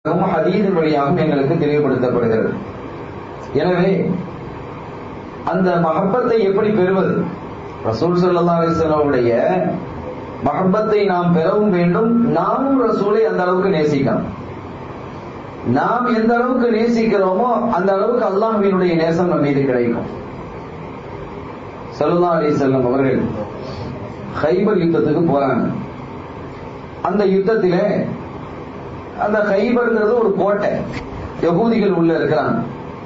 ஹதீதின் வழியாகவும் எங்களுக்கு தெளிவுபடுத்தப்படுகிறது எனவே அந்த மஹப்பத்தை எப்படி பெறுவது ரசூல் சல்லா அலிஸ்லாவுடைய மஹப்பத்தை நாம் பெறவும் வேண்டும் நாமும் ரசூலை அந்த அளவுக்கு நேசிக்கணும் நாம் எந்த அளவுக்கு நேசிக்கிறோமோ அந்த அளவுக்கு அல்லாஹ்வினுடைய நேசம் நம் மீது கிடைக்கும் சல்லா அலி செல்லம் அவர்கள் ஹைபர் யுத்தத்துக்கு போறாங்க அந்த யுத்தத்திலே அந்த ஹைபர்ங்கிறது ஒரு கோட்டை யகூதிகள் உள்ள இருக்கிறாங்க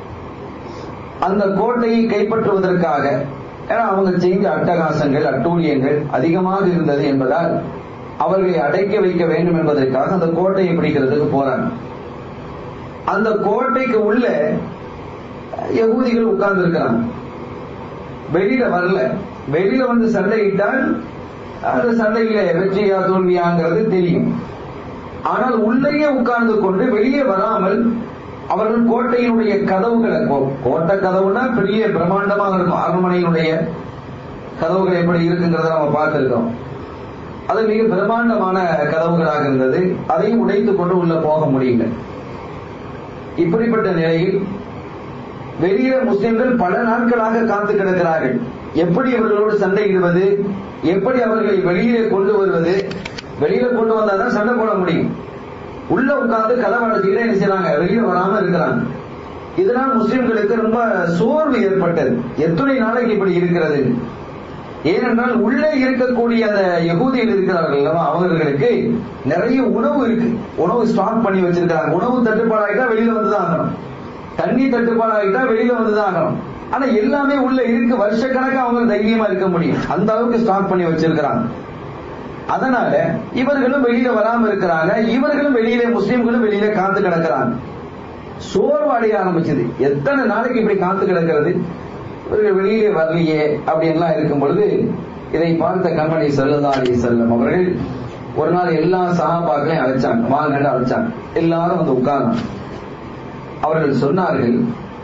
அந்த கோட்டையை கைப்பற்றுவதற்காக ஏன்னா அவங்க செஞ்ச அட்டகாசங்கள் அட்டூழியங்கள் அதிகமாக இருந்தது என்பதால் அவர்களை அடைக்க வைக்க வேண்டும் என்பதற்காக அந்த கோட்டையை பிடிக்கிறதுக்கு போறாங்க அந்த கோட்டைக்கு உள்ள யகூதிகள் உட்கார்ந்து இருக்கிறாங்க வெளியில வரல வெளியில வந்து சண்டையிட்டால் அந்த சண்டையில வெற்றியா தோல்வியாங்கிறது தெரியும் ஆனால் உள்ளேயே உட்கார்ந்து கொண்டு வெளியே வராமல் அவர்கள் கோட்டையினுடைய கதவுகளை கோட்டை கதவுனா பெரிய பிரம்மாண்டமாக இருக்கும் அரண்மனையினுடைய கதவுகள் எப்படி இருக்குங்கிறத நம்ம பார்த்திருக்கோம் அது மிக பிரம்மாண்டமான கதவுகளாக இருந்தது அதையும் உடைத்துக் கொண்டு உள்ள போக முடியல இப்படிப்பட்ட நிலையில் வெளியே முஸ்லிம்கள் பல நாட்களாக காத்து கிடக்கிறார்கள் எப்படி அவர்களோடு சண்டையிடுவது எப்படி அவர்களை வெளியே கொண்டு வருவது வெளியில கொண்டு வந்தாதான் சண்டை போட முடியும் உள்ள உட்கார்ந்து கதவை அடைச்சிக்கிட்டே என்ன செய்யறாங்க வெளியே வராம இருக்கிறாங்க இதனால் முஸ்லிம்களுக்கு ரொம்ப சோர்வு ஏற்பட்டது எத்தனை நாளைக்கு இப்படி இருக்கிறது ஏனென்றால் உள்ளே இருக்கக்கூடிய அந்த யகூதியில் இருக்கிறார்கள் அவர்களுக்கு நிறைய உணவு இருக்கு உணவு ஸ்டாக் பண்ணி வச்சிருக்காங்க உணவு தட்டுப்பாடாயிட்டா வெளியில வந்துதான் ஆகணும் தண்ணி தட்டுப்பாடாயிட்டா வெளியில வந்துதான் ஆகணும் ஆனா எல்லாமே உள்ள இருக்கு வருஷ கணக்கு அவங்க தைரியமா இருக்க முடியும் அந்த அளவுக்கு ஸ்டாக் பண்ணி வச்சிருக்கிறாங்க அதனால இவர்களும் வெளியில வராம இருக்கிறாங்க இவர்களும் வெளியில முஸ்லிம்களும் வெளியில காத்து கிடக்கிறாங்க சோர்வு அடைய ஆரம்பிச்சது எத்தனை நாளைக்கு இப்படி காத்து கிடக்கிறது இவர்கள் வெளியிலே வரலையே அப்படின்லாம் இருக்கும் பொழுது இதை பார்த்த கண்மணி செல்லதா அலி செல்லம் அவர்கள் ஒரு நாள் எல்லா சகாபாக்களையும் அழைச்சாங்க வாங்க அழைச்சாங்க எல்லாரும் வந்து உட்கார்ந்தாங்க அவர்கள் சொன்னார்கள்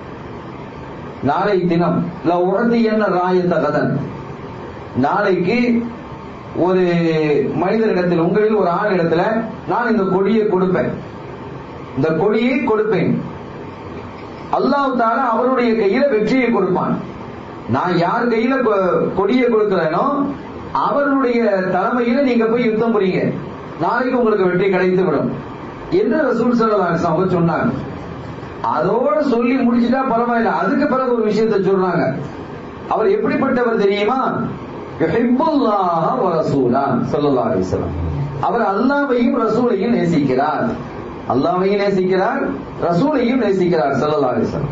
நாளை தினம் உறதி என்ன ராயத்த கதன் நாளைக்கு ஒரு மனிதரிடத்தில் உங்களில் ஒரு ஆள் இடத்துல நான் இந்த கொடியை கொடுப்பேன் இந்த கொடியை கொடுப்பேன் அல்லாஹ் தால அவருடைய கையில வெற்றியை கொடுப்பான் நான் யார் கையில கொடியை கொடுக்கிறேனோ அவருடைய தலைமையில நீங்க போய் யுத்தம் புரியுங்க நாளைக்கு உங்களுக்கு வெற்றி கிடைத்து விடும் என்று ரசூல் சல்லாஸ் அவங்க சொன்னாங்க அதோட சொல்லி முடிச்சுட்டா பரவாயில்ல அதுக்கு பிறகு ஒரு விஷயத்தை சொல்றாங்க அவர் எப்படிப்பட்டவர் தெரியுமா அவர் அல்லாவையும் ரசூலையும் நேசிக்கிறார் அல்லாவையும் நேசிக்கிறார் ரசூலையும் நேசிக்கிறார் சல்லா அலிஸ்லாம்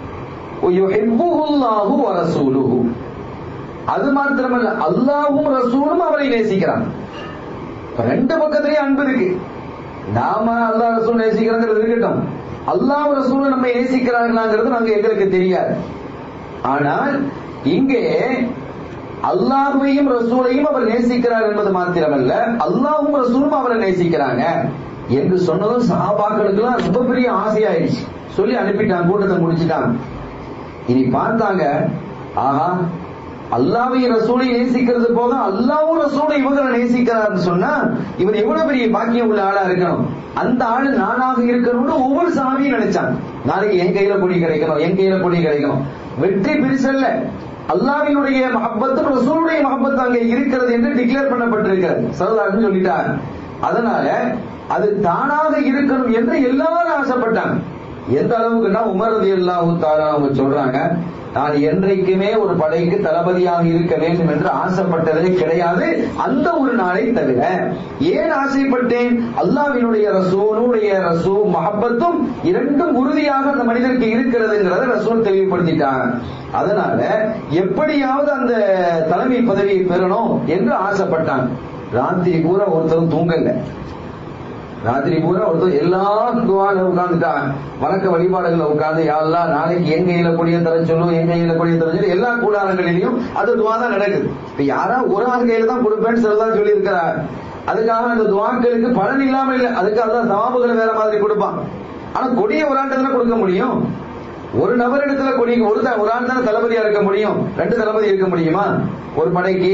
அது மாத்திரமல்ல அல்லாவும் ரசூலும் அவரை நேசிக்கிறான் ரெண்டு பக்கத்திலேயே அன்பு இருக்கு நாம அல்லா ரசூல் நேசிக்கிறோங்கிறது இருக்கட்டும் அல்லாஹ் ரசூல் நம்மை நேசிக்கிறார்களாங்கிறது நாங்க எங்களுக்கு தெரியாது ஆனால் இங்கே அல்லாஹுவையும் ரசூலையும் அவர் நேசிக்கிறார் என்பது மாத்திரமல்ல அல்லாஹும் ரசூலும் அவரை நேசிக்கிறாங்க என்று சொன்னதும் சகாபாக்களுக்கெல்லாம் ரொம்ப பெரிய ஆசையாயிடுச்சு சொல்லி அனுப்பிட்டாங்க கூட்டத்தை முடிச்சுட்டாங்க இனி பார்த்தாங்க ஆஹா அல்லாவையும் ரசூலை நேசிக்கிறது போக அல்லாவும் ரசூலை இவங்களை நேசிக்கிறார்னு சொன்னா இவர் எவ்வளவு பெரிய பாக்கியம் உள்ள ஆளா இருக்கணும் அந்த ஆளு நானாக இருக்கணும்னு ஒவ்வொரு சாமியும் நினைச்சாங்க நாளைக்கு என் கையில கொடி கிடைக்கணும் என் கையில கொடி கிடைக்கணும் வெற்றி பிரிசல்ல அல்லாவினுடைய மகப்பத்தும் ரசூலுடைய மகப்பத்து அங்கே இருக்கிறது என்று டிக்ளேர் பண்ணப்பட்டிருக்கிறது சரதாருன்னு சொல்லிட்டார் அதனால அது தானாக இருக்கணும் என்று எல்லாரும் ஆசைப்பட்டாங்க எந்த அளவுக்குன்னா உமரது அல்லாஹு தாரா அவங்க சொல்றாங்க நான் என்றைக்குமே ஒரு படைக்கு தளபதியாக இருக்க வேண்டும் என்று ஆசைப்பட்டதே கிடையாது அந்த ஒரு நாளை தவிர ஏன் ஆசைப்பட்டேன் அல்லாவினுடைய ரசூனுடைய ரசூ மஹப்பத்தும் இரண்டும் உறுதியாக அந்த மனிதனுக்கு இருக்கிறதுங்கிறத ரசூல் தெளிவுபடுத்திட்டாங்க அதனால எப்படியாவது அந்த தலைமை பதவியை பெறணும் என்று ஆசைப்பட்டாங்க ராத்திரி பூரா ஒருத்தரும் தூங்கல ராத்திரி பூரா ஒருத்தர் எல்லாரும் துவால உட்கார்ந்துட்டாங்க வணக்க வழிபாடுகளை உட்கார்ந்து யாரெல்லாம் நாளைக்கு என் கையில கொடிய தர சொல்லும் என் கையில கொடிய தர சொல்லி எல்லா கூடாரங்களிலையும் அது துவா தான் நடக்குது இப்ப யாரா ஒரு ஆள் கையில தான் கொடுப்பேன்னு சொல்லதான் சொல்லி இருக்கிறார் அதுக்காக அந்த துவாக்களுக்கு பலன் இல்லாம இல்ல அதுக்காக தான் தவாபுகளை வேற மாதிரி கொடுப்பான் ஆனா கொடிய ஒரு ஆண்டு கொடுக்க முடியும் ஒரு நபர் இடத்துல கொடி ஒரு ஒரு ஆள் தானே தளபதியா இருக்க முடியும் ரெண்டு தளபதி இருக்க முடியுமா ஒரு படைக்கு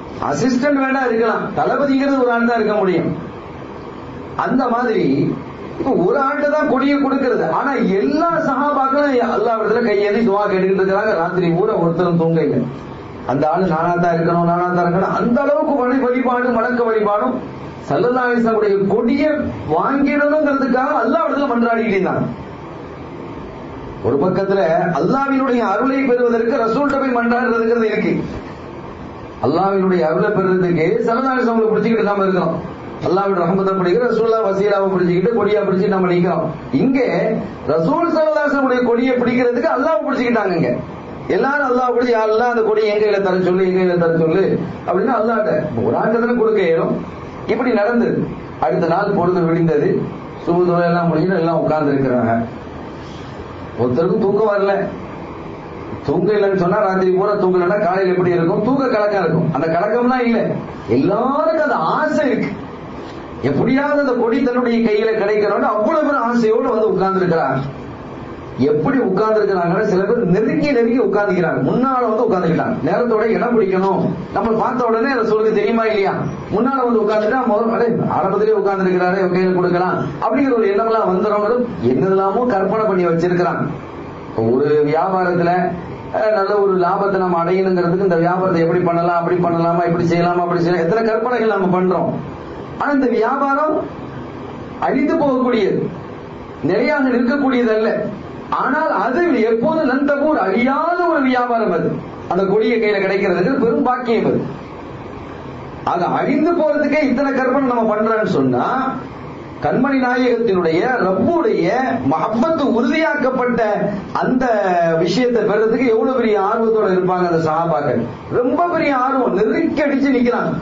அசிஸ்டன்ட் வேணா இருக்கலாம் தளபதிங்கிறது ஒரு ஆள் தான் இருக்க முடியும் அந்த மாதிரி இப்ப ஒரு ஆண்டு தான் கொடியை கொடுக்கிறது ஆனா எல்லா சகாபாக்களும் அல்லா இடத்துல கையேந்தி துவா கேட்டுக்கிட்டு இருக்கிறாங்க ராத்திரி ஊர ஒருத்தரும் தூங்க இல்லை அந்த ஆளு நானா தான் இருக்கணும் நானா தான் இருக்கணும் அந்த அளவுக்கு வழி வழிபாடு வணக்க வழிபாடும் சல்லல்லாஹுடைய கொடியை வாங்கிடணுங்கிறதுக்காக அல்லா இடத்துல மன்றாடிக்கிட்டு இருந்தாங்க ஒரு பக்கத்துல அல்லாவினுடைய அருளை பெறுவதற்கு ரசூல்கிட்ட போய் மன்றாடுறதுங்கிறது இருக்கு அல்லாவினுடைய அருளை பெறுறதுக்கு சல்லல்லாஹு அவங்களை பிடிச்சிக்கிட்டு நாம இருக்கிறோம் அல்லாவின் ரஹமத்தை பிடிக்கிற ரசூல்லா வசீலாவை பிடிச்சிக்கிட்டு கொடியா பிடிச்சி நம்ம நிக்கிறோம் இங்க ரசூல் சல்லாசனுடைய கொடியை பிடிக்கிறதுக்கு அல்லாவை பிடிச்சிக்கிட்டாங்க இங்க எல்லாரும் அல்லாஹ் பிடிச்சி அல்லா அந்த கொடி எங்க கையில தர சொல்லு எங்க கையில தர சொல்லு அப்படின்னு அல்லாட்ட ஒரு ஆண்டத்துல கொடுக்க இயலும் இப்படி நடந்தது அடுத்த நாள் பொழுது விடிந்தது சுபதுரை எல்லாம் முடிஞ்சு எல்லாம் உட்கார்ந்து இருக்கிறாங்க ஒருத்தருக்கும் தூக்கம் வரல தூங்க இல்லைன்னு சொன்னா ராத்திரி பூரா தூங்கலன்னா காலையில் எப்படி இருக்கும் தூக்க கலக்கம் இருக்கும் அந்த கலக்கம்லாம் இல்ல எல்லாருக்கும் அந்த ஆசை இருக்கு எப்படியாவது அந்த கொடி தன்னுடைய கையில கிடைக்கணும்னு அவ்வளவு பேர் ஆசையோடு வந்து உட்கார்ந்து இருக்கிறாங்க எப்படி உட்கார்ந்து இருக்கிறாங்கன்னா சில பேர் நெருங்கி நெருங்கி உட்கார்ந்துக்கிறாங்க முன்னால வந்து உட்கார்ந்துக்கிட்டாங்க நேரத்தோட இடம் பிடிக்கணும் நம்ம பார்த்த உடனே சொல்லுக்கு தெரியுமா இல்லையா முன்னால வந்து உட்கார்ந்துட்டா முதல் ஆரம்பத்திலே உட்கார்ந்து இருக்கிறாரு கையில கொடுக்கலாம் அப்படிங்கிற ஒரு எண்ணம்லாம் வந்துடும் என்னதெல்லாமோ கற்பனை பண்ணி வச்சிருக்கிறாங்க ஒரு வியாபாரத்துல நல்ல ஒரு லாபத்தை நம்ம அடையணுங்கிறதுக்கு இந்த வியாபாரத்தை எப்படி பண்ணலாம் அப்படி பண்ணலாமா இப்படி செய்யலாமா அப்படி செய்யலாம் எத்தனை கற்பனைகள் நம்ம பண்றோம் ஆனா இந்த வியாபாரம் அழிந்து போகக்கூடியது நிலையாக நிற்கக்கூடியது அல்ல ஆனால் அது எப்போது நந்தபூர் அழியாத ஒரு வியாபாரம் அது அந்த கொடிய கையில கிடைக்கிறதுக்கு பெரும் பாக்கியம் அது அது அழிந்து போறதுக்கே இத்தனை கற்பனை நம்ம பண்றோம்னு சொன்னா கண்மணி நாயகத்தினுடைய ரப்புடைய மஹப்பத்து உறுதியாக்கப்பட்ட அந்த விஷயத்தை பெறதுக்கு எவ்வளவு பெரிய ஆர்வத்தோட இருப்பாங்க அந்த சகாபாக்கள் ரொம்ப பெரிய ஆர்வம் நெருக்கி அடிச்சு நிக்கிறாங்க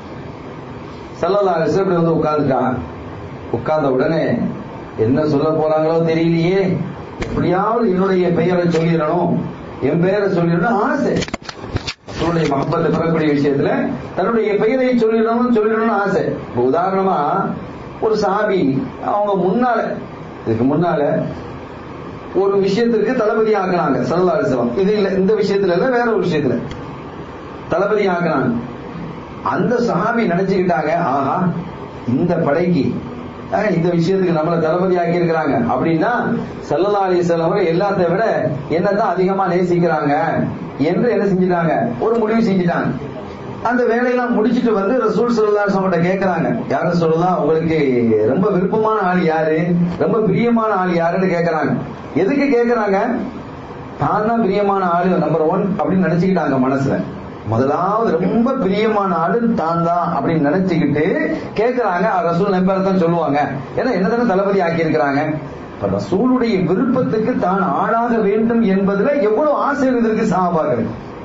சல்லல்லா இப்படி வந்து உட்கார்ந்துட்டான் உட்கார்ந்த உடனே என்ன சொல்ல போறாங்களோ தெரியலையே எப்படியாவது என்னுடைய பெயரை சொல்லிடணும் என் பெயரை சொல்லிடணும் ஆசை தன்னுடைய மகப்பத்தை பெறக்கூடிய விஷயத்துல தன்னுடைய பெயரை சொல்லிடணும்னு சொல்லிடணும்னு ஆசை உதாரணமா ஒரு சாபி அவங்க முன்னால இதுக்கு முன்னால ஒரு விஷயத்திற்கு தளபதி ஆக்கினாங்க சரதாரிசவம் இது இல்ல இந்த விஷயத்துல இல்ல வேற ஒரு விஷயத்துல தளபதி ஆக்கினாங்க அந்த சஹாபி நினைச்சுக்கிட்டாங்க ஆஹா இந்த படைக்கு இந்த விஷயத்துக்கு நம்மள தளபதி ஆக்கி இருக்கிறாங்க அப்படின்னா சல்லல்லா அலிஸ்லாம் அவங்க எல்லாத்தை விட என்னதான் அதிகமா நேசிக்கிறாங்க என்று என்ன செஞ்சிட்டாங்க ஒரு முடிவு செஞ்சிட்டாங்க அந்த வேலையெல்லாம் முடிச்சிட்டு வந்து ரசூல் சொல்லலாம் அவங்கள்ட்ட கேட்கறாங்க யாரும் சொல்லலாம் உங்களுக்கு ரொம்ப விருப்பமான ஆள் யாரு ரொம்ப பிரியமான ஆள் யாருன்னு கேட்கறாங்க எதுக்கு கேட்கறாங்க தான் தான் பிரியமான ஆளு நம்பர் ஒன் அப்படின்னு நினைச்சுக்கிட்டாங்க மனசுல முதலாவது ரொம்ப பிரியமான ஆளு தான் தான் அப்படின்னு நினைச்சுக்கிட்டு கேட்கறாங்க ரசூல் நம்பர் தான் சொல்லுவாங்க ஏன்னா என்னதானே தளபதி ஆக்கி இருக்கிறாங்க ரசூலுடைய விருப்பத்துக்கு தான் ஆளாக வேண்டும் என்பதுல எவ்வளவு ஆசை இருந்திருக்கு சாபாக்கள்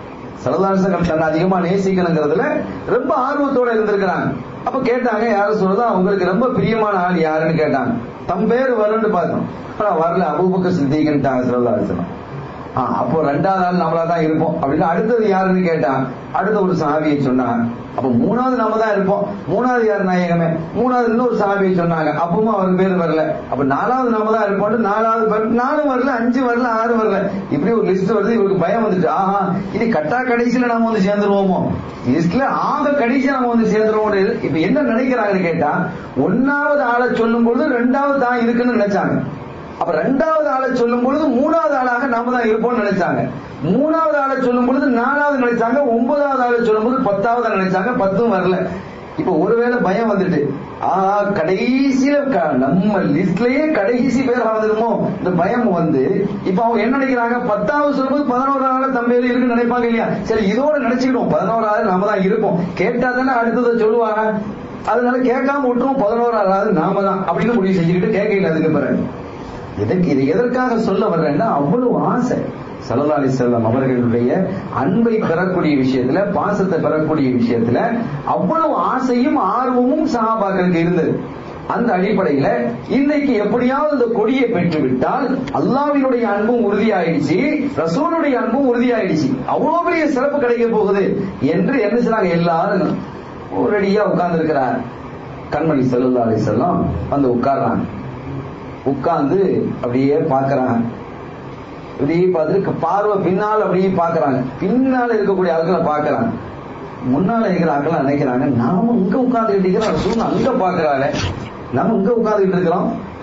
சரதாசகம் தன்னை அதிகமா நேசிக்கணுங்கிறதுல ரொம்ப ஆர்வத்தோட இருந்திருக்கிறாங்க அப்ப கேட்டாங்க யாரும் சொல்றதா உங்களுக்கு ரொம்ப பிரியமான ஆள் யாருன்னு கேட்டாங்க தம் பேர் வரும்னு பார்த்தோம் ஆனா வரல அபூபக்க சித்திகன்ட்டாங்க சரதாசனம் அப்போ ரெண்டாவது ஆள் நம்மளா தான் இருப்போம் அப்படின்னு அடுத்தது யாருன்னு கேட்டான் அடுத்த ஒரு சாவியை சொன்னாங்க அப்ப மூணாவது நம்ம தான் இருப்போம் மூணாவது யார் நாயகமே மூணாவது இன்னொரு சாவியை சொன்னாங்க அப்பவும் அவர் பேர் வரல அப்ப நாலாவது நம்ம தான் இருப்போம் நாலாவது நாலு வரல அஞ்சு வரல ஆறு வரல இப்படி ஒரு லிஸ்ட் வருது இவருக்கு பயம் வந்துச்சு ஆஹா இது கட்டா கடைசியில நம்ம வந்து சேர்ந்துருவோமோ லிஸ்ட்ல ஆக கடைசியா நம்ம வந்து சேர்ந்துருவோம் இப்ப என்ன நினைக்கிறாங்கன்னு கேட்டா ஒன்னாவது ஆளை சொல்லும் பொழுது ரெண்டாவது தான் இருக்குன்னு நினைச்சாங்க அப்ப ரெண்டாவது ஆளை சொல்லும் பொழுது மூணாவது ஆளாக நாம தான் இருப்போம்னு நினைச்சாங்க மூணாவது ஆளை சொல்லும் பொழுது நாலாவது நினைச்சாங்க ஒன்பதாவது ஆளை சொல்லும் போது பத்தாவது நினைச்சாங்க பத்தும் வரல இப்ப ஒருவேளை பயம் வந்துட்டு ஆஹா கடைசியில நம்ம லிஸ்ட்லயே கடைசி பேர் வந்துருமோ இந்த பயம் வந்து இப்ப அவங்க என்ன நினைக்கிறாங்க பத்தாவது சொல்லும்போது பதினோரு ஆள தம்பேர் இருக்குன்னு நினைப்பாங்க இல்லையா சரி இதோட நினைச்சுக்கிடுவோம் பதினோரு ஆள் நாம தான் இருப்போம் கேட்டா தானே அடுத்ததை சொல்லுவாங்க அதனால கேட்காம விட்டுருவோம் பதினோரு ஆளாவது நாம தான் அப்படின்னு முடிவு செஞ்சுக்கிட்டு கேட்கல அதுக்கு பிறகு இதற்கு இது எதற்காக சொல்ல வர்றேன்னா அவ்வளவு ஆசை சல்லா அலி செல்லம் அவர்களுடைய அன்பை பெறக்கூடிய விஷயத்துல பாசத்தை பெறக்கூடிய விஷயத்துல அவ்வளவு ஆசையும் ஆர்வமும் சகாபாக்களுக்கு இருந்தது அந்த அடிப்படையில இன்னைக்கு எப்படியாவது இந்த கொடியை பெற்று விட்டால் அல்லாவினுடைய அன்பும் உறுதியாயிடுச்சு ரசூலுடைய அன்பும் உறுதியாயிடுச்சு அவ்வளவு பெரிய சிறப்பு கிடைக்க போகுது என்று என்ன செய்றாங்க எல்லாரும் ரெடியா உட்கார்ந்து இருக்கிறார் கண்மணி செல்லல்லா அலி செல்லம் வந்து உட்கார்றாங்க உட்கார்ந்து அப்படியே பாக்குறாங்க இப்படியே பார்த்துட்டு பார்வை பின்னால் அப்படியே பாக்குறாங்க பின்னால இருக்கக்கூடிய ஆட்களை பாக்குறாங்க முன்னால இருக்கிற ஆட்கள் நினைக்கிறாங்க நாம இங்க உட்கார்ந்துட்டு இருக்கிறோம் சூழ்நிலை அங்க பாக்குறாங்க நம்ம இங்க உட்கார்ந்துட்டு இருக்கிறோம்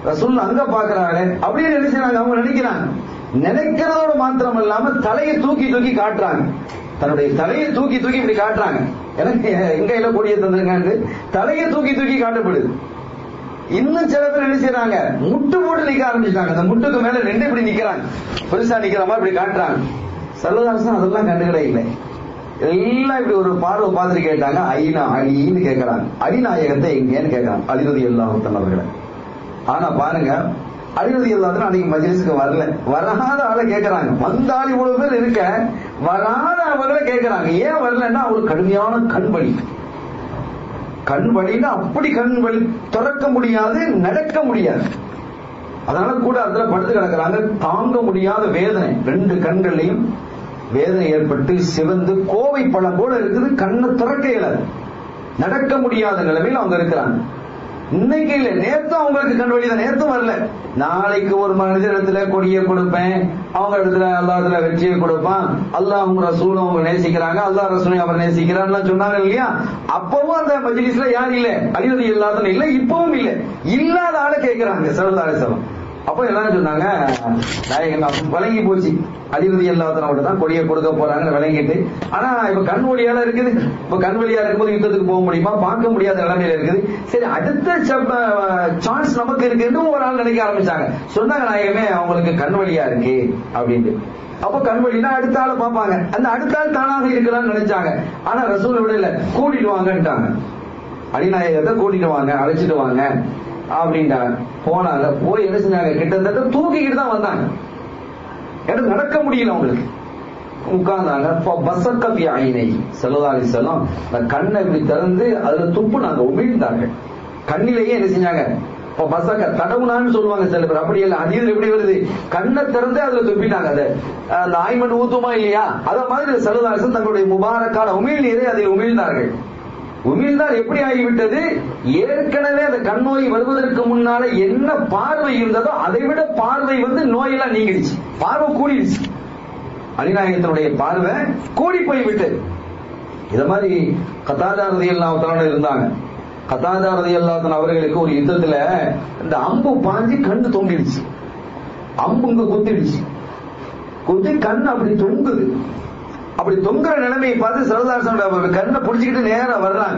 ரசூல் அங்க பாக்குறாங்க அப்படின்னு நினைச்சாங்க அவங்க நினைக்கிறாங்க நினைக்கிறதோட மாத்திரம் இல்லாம தலையை தூக்கி தூக்கி காட்டுறாங்க தன்னுடைய தலையை தூக்கி தூக்கி இப்படி காட்டுறாங்க எனக்கு எங்க கையில கொடியை தந்துருங்க தலையை தூக்கி தூக்கி காட்டப்படுது இன்னும் சில பேர் என்ன செய்யறாங்க முட்டு போட்டு நிக்க ஆரம்பிச்சிட்டாங்க அந்த முட்டுக்கு மேல ரெண்டு இப்படி நிக்கிறாங்க பெருசா நிக்கிற மாதிரி இப்படி காட்டுறாங்க சல்லதாசன் அதெல்லாம் கண்டுகிட இல்லை எல்லாம் இப்படி ஒரு பார்வை பார்த்துட்டு கேட்டாங்க ஐநா அலின்னு கேட்கறாங்க அடிநாயகத்தை எங்கேன்னு கேட்கறாங்க அலிரதி எல்லாத்தன் அவர்களை ஆனா பாருங்க அலிரதி எல்லாத்தன் அன்னைக்கு மஜ்லிஸுக்கு வரல வராத ஆளை கேட்கறாங்க வந்த ஆள் இவ்வளவு பேர் இருக்க வராத அவர்களை கேட்கறாங்க ஏன் வரலன்னா அவங்களுக்கு கடுமையான கண்வழி கண் வழின்னா அப்படி கண் வழி திறக்க முடியாது நடக்க முடியாது அதனால கூட அதுல படுத்து கிடக்குறாங்க தாங்க முடியாத வேதனை ரெண்டு கண்கள்லையும் வேதனை ஏற்பட்டு சிவந்து கோவை பழம் போல இருக்குது கண்ணை திறக்க இயலாது நடக்க முடியாத நிலைமையில் அவங்க இருக்கிறாங்க இன்னைக்கு இல்ல நேத்தும் அவங்களுக்கு கண் வழி தான் நேத்தும் வரல நாளைக்கு ஒரு மனிதர் இடத்துல கொடியை கொடுப்பேன் அவங்க இடத்துல அல்லா இடத்துல வெற்றியை கொடுப்பான் அல்லாஹ் அவங்க ரசூலும் அவங்க நேசிக்கிறாங்க அல்லாஹ் ரசூலையும் அவர் நேசிக்கிறான்னு சொன்னாங்க இல்லையா அப்பவும் அந்த மஜ்லிஸ்ல யார் இல்ல அழிவது இல்லாத இல்ல இப்பவும் இல்ல இல்லாத ஆளை கேட்கிறாங்க சரதாரி சலம் அப்ப எல்லாரும் சொன்னாங்க நாயகன் அப்ப விளங்கி போச்சு அதிபதி இல்லாதனோட தான் கொடியை கொடுக்க போறாங்கன்னு விளங்கிட்டு ஆனா இப்ப கண் வழியால இருக்குது இப்ப கண் வழியா இருக்கும்போது யுத்தத்துக்கு போக முடியுமா பார்க்க முடியாத நிலைமையில இருக்குது சரி அடுத்த சான்ஸ் நமக்கு இருக்குன்னு ஒரு ஆள் நினைக்க ஆரம்பிச்சாங்க சொன்னாங்க நாயகமே அவங்களுக்கு கண் வழியா இருக்கு அப்படின்ட்டு அப்ப கண் வழினா அடுத்த ஆளை பார்ப்பாங்க அந்த அடுத்த ஆள் தானாக இருக்கலாம்னு நினைச்சாங்க ஆனா ரசூல் விட இல்ல கூட்டிட்டு வாங்கன்ட்டாங்க அடிநாயகத்தை கூட்டிட்டு வாங்க அழைச்சிட்டு வாங்க அப்படின்ட்டாங்க போனாங்க போய் என்ன செஞ்சாங்க கிட்டத்தட்ட தூக்கிக்கிட்டு தான் வந்தாங்க எனக்கு நடக்க முடியல அவங்களுக்கு உட்கார்ந்தாங்க பசக்கபி ஆயினை செல்லதாரி செல்லம் அந்த கண்ணை இப்படி திறந்து அதுல துப்பு நாங்க உமிழ்ந்தார்கள் கண்ணிலேயே என்ன செஞ்சாங்க இப்ப பசக்க தடவுனான்னு சொல்லுவாங்க சில பேர் அப்படி இல்ல அதீதம் எப்படி வருது கண்ணை திறந்து அதுல துப்பிட்டாங்க அது அந்த ஆய்மன் ஊத்துமா இல்லையா அத மாதிரி செல்லதாரிசன் தங்களுடைய முபாரக்கான உமிழ் நீரை அதில் உமிழ்ந்தார்கள் உமிழ்ந்தால் எப்படி ஆகிவிட்டது ஏற்கனவே அந்த கண்ணோய் வருவதற்கு முன்னால என்ன பார்வை இருந்ததோ அதை விட பார்வை வந்து நோயெல்லாம் நீங்கிடுச்சு பார்வை கூடிடுச்சு அலிநாயகத்தினுடைய பார்வை கூடி போய் விட்டது இத மாதிரி கதாதாரதி எல்லாம் இருந்தாங்க கதாதாரதி எல்லாத்தன் அவர்களுக்கு ஒரு யுத்தத்துல இந்த அம்பு பாஞ்சு கண்ணு தொங்கிடுச்சு அம்பு இங்க குத்திடுச்சு குத்தி கண் அப்படி தொங்குது அப்படி தொங்குற நிலைமையை பார்த்து சரதாசனோட கண்ணை பிடிச்சிக்கிட்டு நேரா வர்றாங்க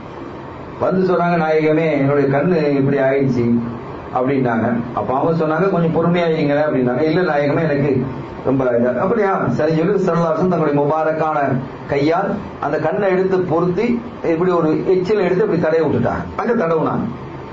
வந்து சொன்னாங்க நாயகமே என்னுடைய கண்ணு இப்படி ஆயிடுச்சு அப்படின்னாங்க அப்ப அவங்க சொன்னாங்க கொஞ்சம் பொறுமையாயிங்க அப்படின்னாங்க இல்ல நாயகமே எனக்கு ரொம்ப அப்படியா சரி சொல்லி சரதாசன் தங்களுடைய முபாரக்கான கையால் அந்த கண்ணை எடுத்து பொருத்தி இப்படி ஒரு எச்சில் எடுத்து இப்படி தடைய விட்டுட்டாங்க அங்க தடவுனாங்க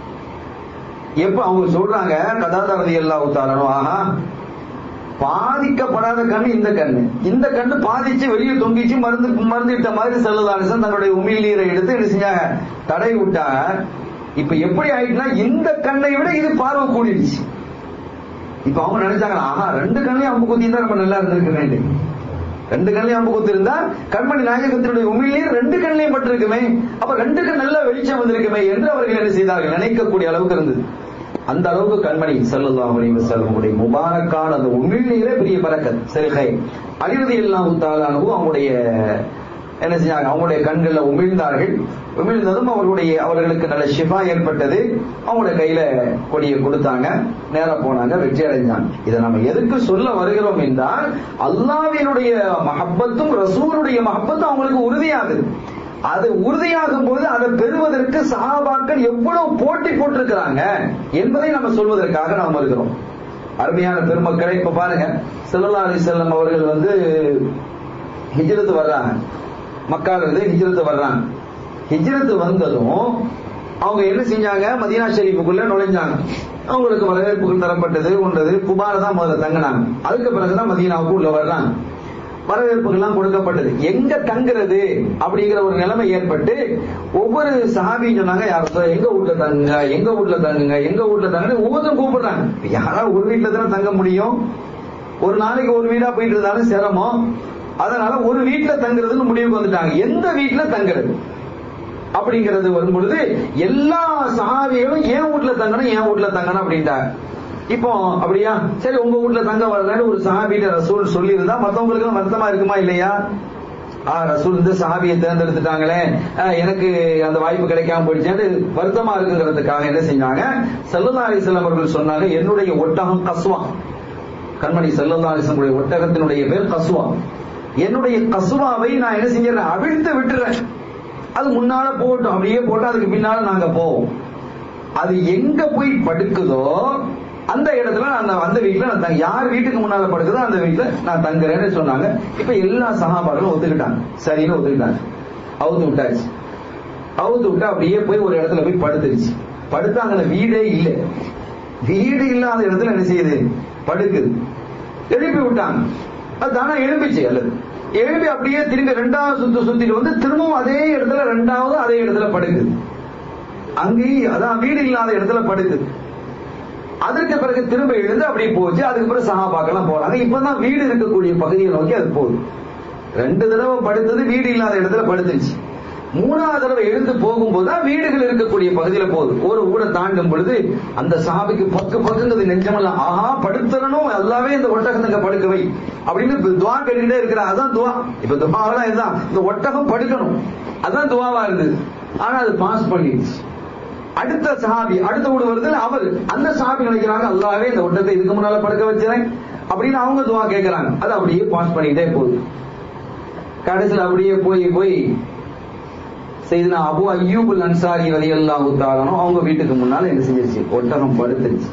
எப்ப அவங்க சொல்றாங்க கதாதாரதி எல்லா உத்தாரணும் ஆஹா பாதிக்கப்படாத கண்ணு இந்த கண்ணு இந்த கண்ணு பாதிச்சு வெளியே தொங்கிச்சு மருந்து மருந்துட்ட மாதிரி செல்லுதாரசன் தன்னுடைய உமிழ் நீரை எடுத்து என்ன செஞ்சாங்க தடை விட்டாங்க இப்ப எப்படி ஆயிட்டுனா இந்த கண்ணை விட இது பார்வை கூடிடுச்சு இப்ப அவங்க நினைச்சாங்க ஆஹா ரெண்டு கண்ணையும் அம்பு குத்தி இருந்தா நம்ம நல்லா இருந்திருக்குமே ரெண்டு கண்ணையும் அம்பு குத்தி இருந்தா கண்மணி நாயகத்தினுடைய உமிழ் நீர் ரெண்டு கண்ணையும் பட்டிருக்குமே அப்ப ரெண்டு கண் நல்ல வெளிச்சம் வந்திருக்குமே என்று அவர்கள் என்ன செய்தார்கள் நினைக்கக்கூடிய அளவுக்கு இருந்தது அந்த அளவுக்கு கண்மணி செல்லலாம் செல்லமுடைய முபாரக்கான அந்த உமிழ்நீரே பெரிய பறக்கத் சரிகை அழிவது எல்லாம் தாளானவும் அவங்களுடைய என்ன செஞ்சாங்க அவங்களுடைய கண்கள்ல உமிழ்ந்தார்கள் உமிழ்ந்ததும் அவர்களுடைய அவர்களுக்கு நல்ல ஷிஃபா ஏற்பட்டது அவங்களுடைய கையில கொடியை கொடுத்தாங்க நேரா போனாங்க வெற்றி அடைஞ்சாங்க இதை நம்ம எதுக்கு சொல்ல வருகிறோம் என்றால் அல்லாவினுடைய மஹப்பத்தும் ரசூலுடைய மஹப்பத்தும் அவங்களுக்கு உறுதியாகுது அது உறுதியாகும் போது அதை பெறுவதற்கு சகாபாக்கள் எவ்வளவு போட்டி போட்டிருக்கிறாங்க என்பதை நம்ம சொல்வதற்காக நாம் இருக்கிறோம் அருமையான பெருமக்களை இப்ப பாருங்க செல்லல்லா அலி செல்லம் அவர்கள் வந்து ஹிஜ்ரத்து வர்றாங்க மக்கால இருந்து ஹிஜ்ரத்து வர்றாங்க ஹிஜ்ரத்து வந்ததும் அவங்க என்ன செஞ்சாங்க மதீனா ஷெரீஃபுக்குள்ள நுழைஞ்சாங்க அவங்களுக்கு வரவேற்புகள் தரப்பட்டது உண்டது குபால தான் முதல்ல தங்கினாங்க அதுக்கு பிறகுதான் மதீனாவுக்கு உள்ள வர்றாங்க வரவேற்புகள்லாம் கொடுக்கப்பட்டது எங்க தங்குறது அப்படிங்கிற ஒரு நிலைமை ஏற்பட்டு ஒவ்வொரு சஹாபியும் சொன்னாங்க யாரும் எங்க வீட்டுல தங்குங்க எங்க வீட்டுல தங்குங்க எங்க வீட்டுல தங்குங்க ஒவ்வொருத்தரும் கூப்பிடுறாங்க யாராவது ஒரு வீட்டுல தானே தங்க முடியும் ஒரு நாளைக்கு ஒரு வீடா போயிட்டு இருந்தாலும் சிரமம் அதனால ஒரு வீட்டுல தங்குறதுன்னு முடிவுக்கு வந்துட்டாங்க எந்த வீட்டுல தங்குறது அப்படிங்கிறது வரும் பொழுது எல்லா சஹாபிகளும் என் வீட்டுல தங்கணும் என் வீட்டுல தங்கணும் அப்படின்ட்டாங்க இப்போ அப்படியா சரி உங்க வீட்டுல தங்க வரலன்னு ஒரு சஹாபிட்ட ரசூல் சொல்லி இருந்தா மத்தவங்களுக்கு வருத்தமா இருக்குமா இல்லையா ஆ ரசூல் இந்த சஹாபியை தேர்ந்தெடுத்துட்டாங்களே ஆ, எனக்கு அந்த வாய்ப்பு கிடைக்காம போயிடுச்சு வருத்தமா இருக்குங்கிறதுக்காக என்ன செஞ்சாங்க சல்லல்லா அலிஸ்லாம் அவர்கள் சொன்னாங்க என்னுடைய ஒட்டகம் கஸ்வா கண்மணி சல்லல்லா அலிஸ்லமுடைய ஒட்டகத்தினுடைய பேர் கஸ்வா என்னுடைய கசுவாவை நான் என்ன செஞ்சிடறேன் அவிழ்த்து விட்டுறேன் அது முன்னால போகட்டும் அப்படியே போட்டு அதுக்கு பின்னால நாங்க போவோம் அது எங்க போய் படுக்குதோ அந்த இடத்துல நான் அந்த வீட்டுல நான் தங்க- யார் வீட்டுக்கு முன்னால படுக்குதோ அந்த வீட்டுல நான் தங்குறேன்னு சொன்னாங்க இப்ப எல்லா சகாபாக்களும் ஒத்துக்கிட்டாங்க சரின்னு ஒத்துக்கிட்டாங்க அவுத்து விட்டாச்சு அவுத்து விட்டா அப்படியே போய் ஒரு இடத்துல போய் படுத்துருச்சு படுத்தா அங்க வீடே இல்லை வீடு இல்லாத இடத்துல என்ன செய்யுது படுக்குது எழுப்பி விட்டாங்க அது தானே எழும்பிச்சு அல்லது எழுப்பி அப்படியே திரும்பி ரெண்டாவது சுத்து சுத்திட்டு வந்து திரும்பவும் அதே இடத்துல ரெண்டாவது அதே இடத்துல படுக்குது அங்கேயும் அதான் வீடு இல்லாத இடத்துல படுக்குது அதற்கு பிறகு திரும்ப எழுந்து அப்படி போச்சு அதுக்கு பிறகு சகாபாக்கெல்லாம் போறாங்க இப்பதான் வீடு இருக்கக்கூடிய பகுதியை நோக்கி அது போகுது ரெண்டு தடவை படுத்தது வீடு இல்லாத இடத்துல படுத்துச்சு மூணாவது தடவை எழுந்து போகும்போது தான் வீடுகள் இருக்கக்கூடிய பகுதியில போகுது ஒரு ஊரை தாண்டும் பொழுது அந்த சாபிக்கு பக்கு பக்குங்கிறது நெஞ்சமெல்லாம் ஆஹா படுத்துறணும் எல்லாமே இந்த ஒட்டகத்துங்க படுக்க வை அப்படின்னு இப்ப துவா கேட்டுக்கிட்டே இருக்கிறா அதான் துவா இப்ப துவாவெல்லாம் இதுதான் இந்த ஒட்டகம் படுக்கணும் அதான் துவாவா இருந்தது ஆனா அது பாஸ் பண்ணிடுச்சு அடுத்த சஹாபி அடுத்த வீடு வருது அவர் அந்த சஹாபி நினைக்கிறாங்க அல்லாவே இந்த ஒட்டத்தை இதுக்கு முன்னால படுக்க வச்சிரேன் அப்படின்னு அவங்க துவா கேட்கறாங்க அது அப்படியே பாஸ் பண்ணிட்டே போகுது கடைசியில் அப்படியே போய் போய் செய்தனா அபு அய்யூபுல் அன்சாரி வலி அல்லாஹு தாலானோ அவங்க வீட்டுக்கு முன்னால என்ன செஞ்சிருச்சு ஒட்டகம் படுத்துருச்சு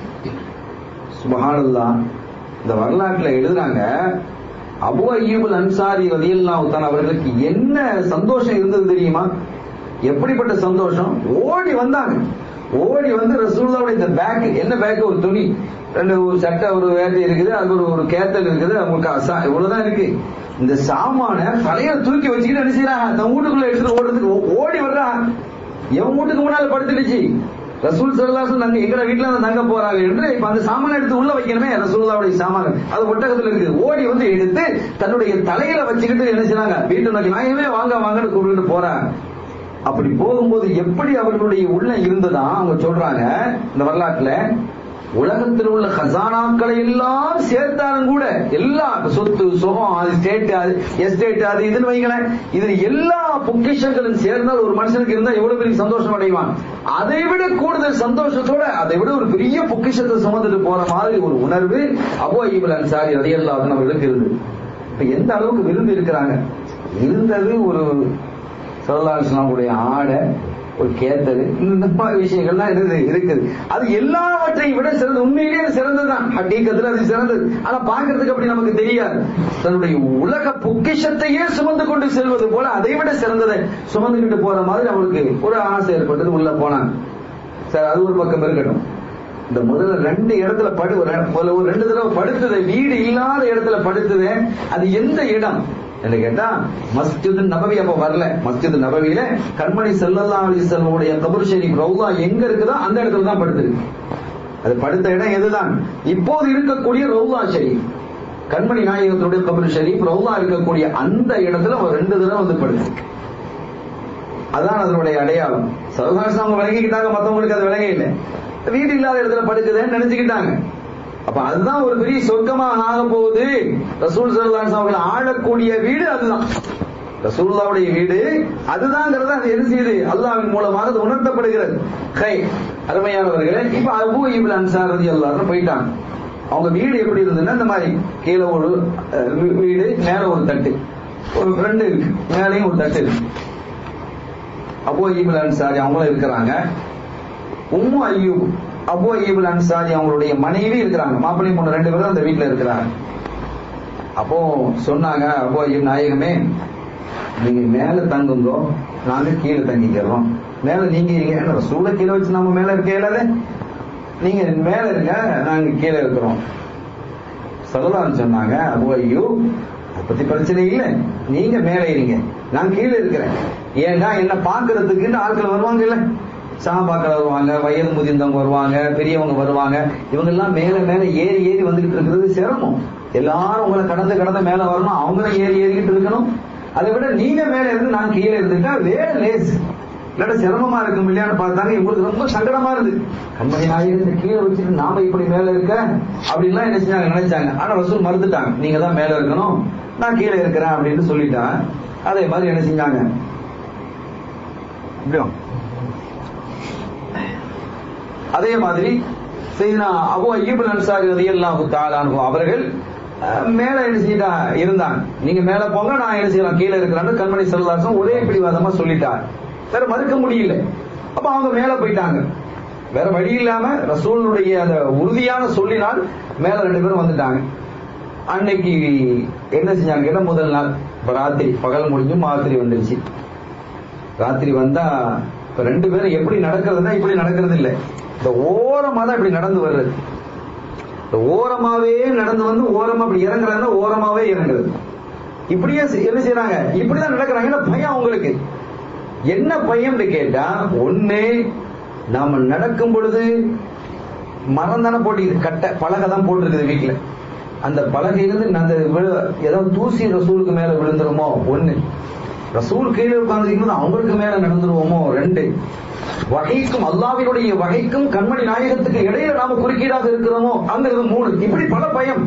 சுபஹானல்லா இந்த வரலாற்றுல எழுதுறாங்க அபு அய்யூபுல் அன்சாரி வலி அல்லாஹு தாலா அவர்களுக்கு என்ன சந்தோஷம் இருந்தது தெரியுமா எப்படிப்பட்ட சந்தோஷம் ஓடி வந்தாங்க ஓடி வந்து ரசூல்லாவுடைய இந்த பேக் என்ன பேக் ஒரு துணி ரெண்டு ஒரு சட்டை ஒரு வேட்டி இருக்குது அது ஒரு ஒரு கேத்தல் இருக்குது அவங்களுக்கு அசா இவ்வளவுதான் இருக்கு இந்த சாமான தலையில தூக்கி வச்சுக்கிட்டு என்ன செய்யறாங்க தன் வீட்டுக்குள்ள எடுத்துட்டு ஓடுறதுக்கு ஓ- ஓடி வர்றா எவன் வீட்டுக்கு முன்னால படுத்துடுச்சு ரசூல் சல்லாசன் தங்க எங்கட வீட்டுல தான் தங்க போறாங்க என்று இப்ப அந்த சாமான எடுத்து உள்ள வைக்கணுமே ரசூல்லாவுடைய சாமான அது ஒட்டகத்துல இருக்கு ஓடி வந்து எடுத்து தன்னுடைய தலையில வச்சுக்கிட்டு என்ன செய்றாங்க வீட்டு நோக்கி நாயமே வாங்க வாங்கன்னு கூப்பிட்டு போறாங்க அப்படி போகும்போது எப்படி அவர்களுடைய உள்ள இருந்ததா அவங்க சொல்றாங்க இந்த வரலாற்றுல உலகத்தில் உள்ள ஹசானாக்களை எல்லாம் சேர்த்தாலும் கூட எல்லா சொத்து சுகம் அது ஸ்டேட் அது எஸ்டேட் அது இதுன்னு வைங்களேன் இது எல்லா பொக்கிஷங்களும் சேர்ந்தால் ஒரு மனுஷனுக்கு இருந்தா எவ்வளவு பெரிய சந்தோஷம் அடைவான் அதை விட கூடுதல் சந்தோஷத்தோட அதை விட ஒரு பெரிய பொக்கிஷத்தை சுமந்துட்டு போற மாதிரி ஒரு உணர்வு அபு ஐபுல் அன்சாரி ரலியல்லாஹு அவர்களுக்கு இருந்தது இப்ப எந்த அளவுக்கு விரும்பி இருக்கிறாங்க இருந்தது ஒரு சல்லாஹுடைய ஆடை ஒரு கேத்தது இந்த மாதிரி விஷயங்கள்லாம் இருக்குது இருக்குது அது எல்லாவற்றையும் விட சிறந்த உண்மையிலேயே அது சிறந்ததுதான் ஹக்கீக்கத்துல அது சிறந்தது ஆனா பார்க்கிறதுக்கு அப்படி நமக்கு தெரியாது தன்னுடைய உலக பொக்கிஷத்தையே சுமந்து கொண்டு செல்வது போல அதை விட சிறந்ததை சுமந்துகிட்டு போற மாதிரி அவருக்கு ஒரு ஆசை ஏற்பட்டது உள்ள போனாங்க சரி அது ஒரு பக்கம் இருக்கட்டும் இந்த முதல்ல ரெண்டு இடத்துல படு ஒரு முதல்ல ஒரு ரெண்டு தடவை படுத்தது வீடு இல்லாத இடத்துல படுத்தது அது எந்த இடம் என்ன கேட்டா மஸ்ஜித் நபவி அப்ப வரல மஸ்ஜித் நபவியில கண்மணி செல்லல்லா அலிசல்லுடைய கபர் ஷெரீப் ரவுலா எங்க இருக்குதோ அந்த இடத்துல தான் படுத்திருக்கு அது படுத்த இடம் எதுதான் இப்போது இருக்கக்கூடிய ரவுலா ஷெரீப் கண்மணி நாயகத்தினுடைய கபர் ஷெரீப் ரவுலா இருக்கக்கூடிய அந்த இடத்துல ஒரு ரெண்டு தடவை வந்து படுத்து அதான் அதனுடைய அடையாளம் சர்வகாசம் அவங்க விளங்கிக்கிட்டாங்க மத்தவங்களுக்கு அது விளங்க இல்லை வீடு இல்லாத இடத்துல படுக்குதுன்னு நினைச்சுக்கிட்டாங்க அப்ப அதுதான் ஒரு பெரிய சொர்க்கமாக ஆக போகுது ரசூல் சல்லாஸ் அவர்கள் ஆளக்கூடிய வீடு அதுதான் ரசூல்லாவுடைய வீடு அதுதாங்கிறத அது என்ன செய்யுது அல்லாவின் மூலமாக அது உணர்த்தப்படுகிறது கை அருமையானவர்களே இப்ப அபு இபில் அன்சார் ரதி எல்லாரும் போயிட்டாங்க அவங்க வீடு எப்படி இருந்ததுன்னா இந்த மாதிரி கீழே ஒரு அஹ், வீ- வீடு மேல ஒரு தட்டு ஒரு ஃப்ரெண்டு இருக்கு மேலேயும் ஒரு தட்டு இருக்கு அபு அய்யூப் அன்சாரி அவங்களும் இருக்கிறாங்க உம்மு அய்யூப் அபு அய்யூப் அன்சாரி அவங்களுடைய மனைவி இருக்கிறாங்க மாப்பிள்ளை பொண்ணு ரெண்டு பேரும் அந்த வீட்டுல இருக்கிறாங்க அப்போ சொன்னாங்க அபு அய்யூப் நாயகமே நீங்க மேல தங்குங்கோ நாங்க கீழே தங்கிக்கிறோம் மேல நீங்க இருங்க சூட கீழே வச்சு நம்ம மேல இருக்க இயலாத நீங்க மேல இருங்க நாங்க கீழே இருக்கிறோம் சொல்லலாம்னு சொன்னாங்க அபு அய்யூப் அதை பத்தி பிரச்சனை இல்லை நீங்க மேல இருங்க நான் கீழே இருக்கிறேன் ஏன்னா என்ன பாக்குறதுக்குன்னு ஆட்கள் வருவாங்க இல்ல சாபாக்கள் வருவாங்க வயது முதிர்ந்தவங்க வருவாங்க பெரியவங்க வருவாங்க இவங்க எல்லாம் மேல மேல ஏறி ஏறி வந்துகிட்டு இருக்கிறது சிரமம் எல்லாரும் உங்களை கடந்து கடந்து மேல வரணும் அவங்களும் ஏறி ஏறிக்கிட்டு இருக்கணும் அதை விட நீங்க மேல இருந்து நான் கீழே இருந்துட்டா வேற லேஸ் இல்லாட்ட சிரமமா இருக்கும் இல்லையான்னு பார்த்தாங்க இவங்களுக்கு ரொம்ப சங்கடமா இருந்து கண்மணி நாயகத்தை கீழே வச்சுட்டு நாம இப்படி மேல இருக்க அப்படின்லாம் என்ன செஞ்சாங்க நினைச்சாங்க ஆனா ரசூல் மறுத்துட்டாங்க நீங்க தான் மேல இருக்கணும் நான் கீழே இருக்கிறேன் அப்படின்னு சொல்லிட்டான் அதே மாதிரி என்ன செஞ்சாங்க இப்படி வாங்க. அதே மாதிரி செய்தினா அபு ஐயூப் அன்சாரி ரலியல்லாஹு தஆலா அன்ஹு அவர்கள் அஹ், மேல என்ன செய்தா இருந்தாங்க நீங்க மேல போங்க நான் என்ன செய்யலாம் கீழே இருக்கிறான்னு கண்மணி செல்லாசம் ஒரே பிடிவாதமா சொல்லிட்டார் வேற மறுக்க முடியல அப்ப அவங்க மேல போயிட்டாங்க வேற வழி இல்லாம ரசூலுடைய அந்த உறுதியான சொல்லினால் மேல ரெண்டு பேரும் வந்துட்டாங்க அன்னைக்கு என்ன செஞ்சாங்க கேட்டா முதல் நாள் இப்ப ராத்திரி பகல் முடிஞ்சு ராத்திரி வந்துருச்சு ராத்திரி வந்தா இப்ப ரெண்டு பேரும் எப்படி நடக்கிறதுனா இப்படி நடக்கிறது இல்ல இந்த ஓரமா தான் இப்படி நடந்து வர்றது இந்த ஓரமாவே நடந்து வந்து ஓரமா அப்படி இறங்குறாங்கன்னா ஓரமாவே இறங்குறது இப்படியே செ- என்ன செய்யறாங்க இப்படிதான் நடக்கிறாங்க ஏன்னா பயம் அவங்களுக்கு என்ன பயம்னு கேட்டா ஒண்ணு நாம நடக்கும் பொழுது மரம் தானே போட்டு கட்டை பலகை தான் போட்டிருக்குது வீட்டுல அந்த பலகையிலிருந்து அந்த விழு- ஏதாவது தூசி ரசூலுக்கு மேல விழுந்துருமோ ஒண்ணு ரசூல் கீழே உட்கார்ந்து போது அவங்களுக்கு மேல நடந்துருவோமோ ரெண்டு வகைக்கும் அல்லாவினுடைய வகைக்கும் கண்மணி நாயகத்துக்கு இடையில நாம குறுக்கீடாக இருக்கிறோமோ அங்கிறது மூணு இப்படி பல பயம்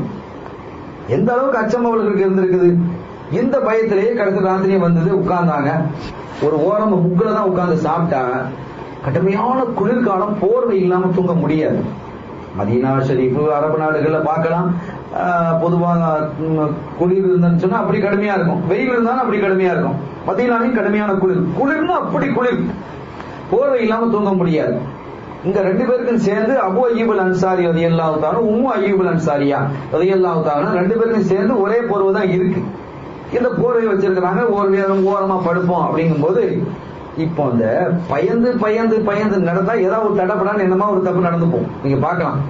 எந்த அளவுக்கு அச்சம் அவர்களுக்கு இருந்திருக்குது இந்த பயத்திலேயே கடைசி ராத்திரியே வந்தது உட்கார்ந்தாங்க ஒரு ஓரமா முக்கில தான் உட்கார்ந்து சாப்பிட்டாங்க கடுமையான குளிர்காலம் போர்வை இல்லாம தூங்க முடியாது மதீனா ஷரீஃப் அரபு நாடுகள்ல பார்க்கலாம் ஆஹ், பொதுவாக ம், குளிர் இருந்துன்னு சொன்னா அப்படி கடுமையா இருக்கும் வெயில் இருந்தாலும் அப்படி கடுமையா இருக்கும் மதீனாலையும் கடுமையான குளிர் குளிர்னா அப்படி குளிர் போர்வை இல்லாம தூங்க முடியாது இங்க ரெண்டு பேருக்கும் சேர்ந்து அபு அய்யூபுல் அன்சாரி ரதியல்லாஹு தஆலா உம்மு அய்யூபுல் அன்சாரியா ரதியல்லாஹு தஆலா ரெண்டு பேருக்கும் சேர்ந்து ஒரே போர்வை தான் இருக்கு இந்த போர்வை வச்சிருக்கிறாங்க ஒரு நேரம் ஓரமா படுப்போம் அப்படிங்கும்போது இப்போ அந்த பயந்து பயந்து பயந்து நடந்தா ஏதாவது ஒரு தடப்படான்னு என்னமா ஒரு தப்பு நடந்து போகும் நீங்க பார்க்கலாம்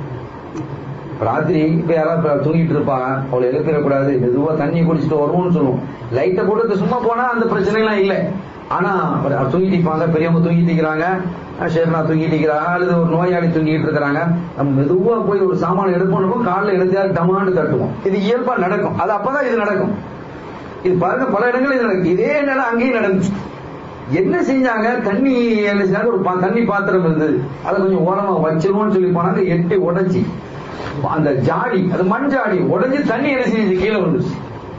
ராத்திரி இப்ப யாராவது இப்ப தூங்கிட்டு இருப்பாங்க அவளை எழுப்பிடக்கூடாது மெதுவா தண்ணி குடிச்சிட்டு வருவோம்னு சொல்லுவோம் லைட்டை போட்டு சும்மா போனா அந்த பிரச்சனை எல்லாம் இல்ல ஆனா அவர் தூங்கிட்டு இருப்பாங்க பெரியவங்க தூங்கிட்டு இருக்கிறாங்க ஷேர்னா தூங்கிட்டு இருக்கிறாங்க அல்லது ஒரு நோயாளி தூங்கிட்டு இருக்கிறாங்க நம்ம மெதுவா போய் ஒரு சாமான எடுப்போம் காலில் எடுத்தா டமாண்டு தட்டுவோம் இது இயல்பா நடக்கும் அது அப்பதான் இது நடக்கும் இது பாருங்க பல இடங்கள் இது நடக்கும் இதே நிலை அங்கேயும் நடந்துச்சு என்ன செஞ்சாங்க தண்ணி என்ன செஞ்சாங்க ஒரு பா- தண்ணி பாத்திரம் இருந்தது அதை கொஞ்சம் ஓரமா வச்சிருவோம்னு சொல்லி போனாங்க எட்டி உடைச்சி அந்த ஜாடி அது மண் ஜாடி உடைஞ்சு தண்ணி என்ன செஞ்சு கீழே வந்துருச்சு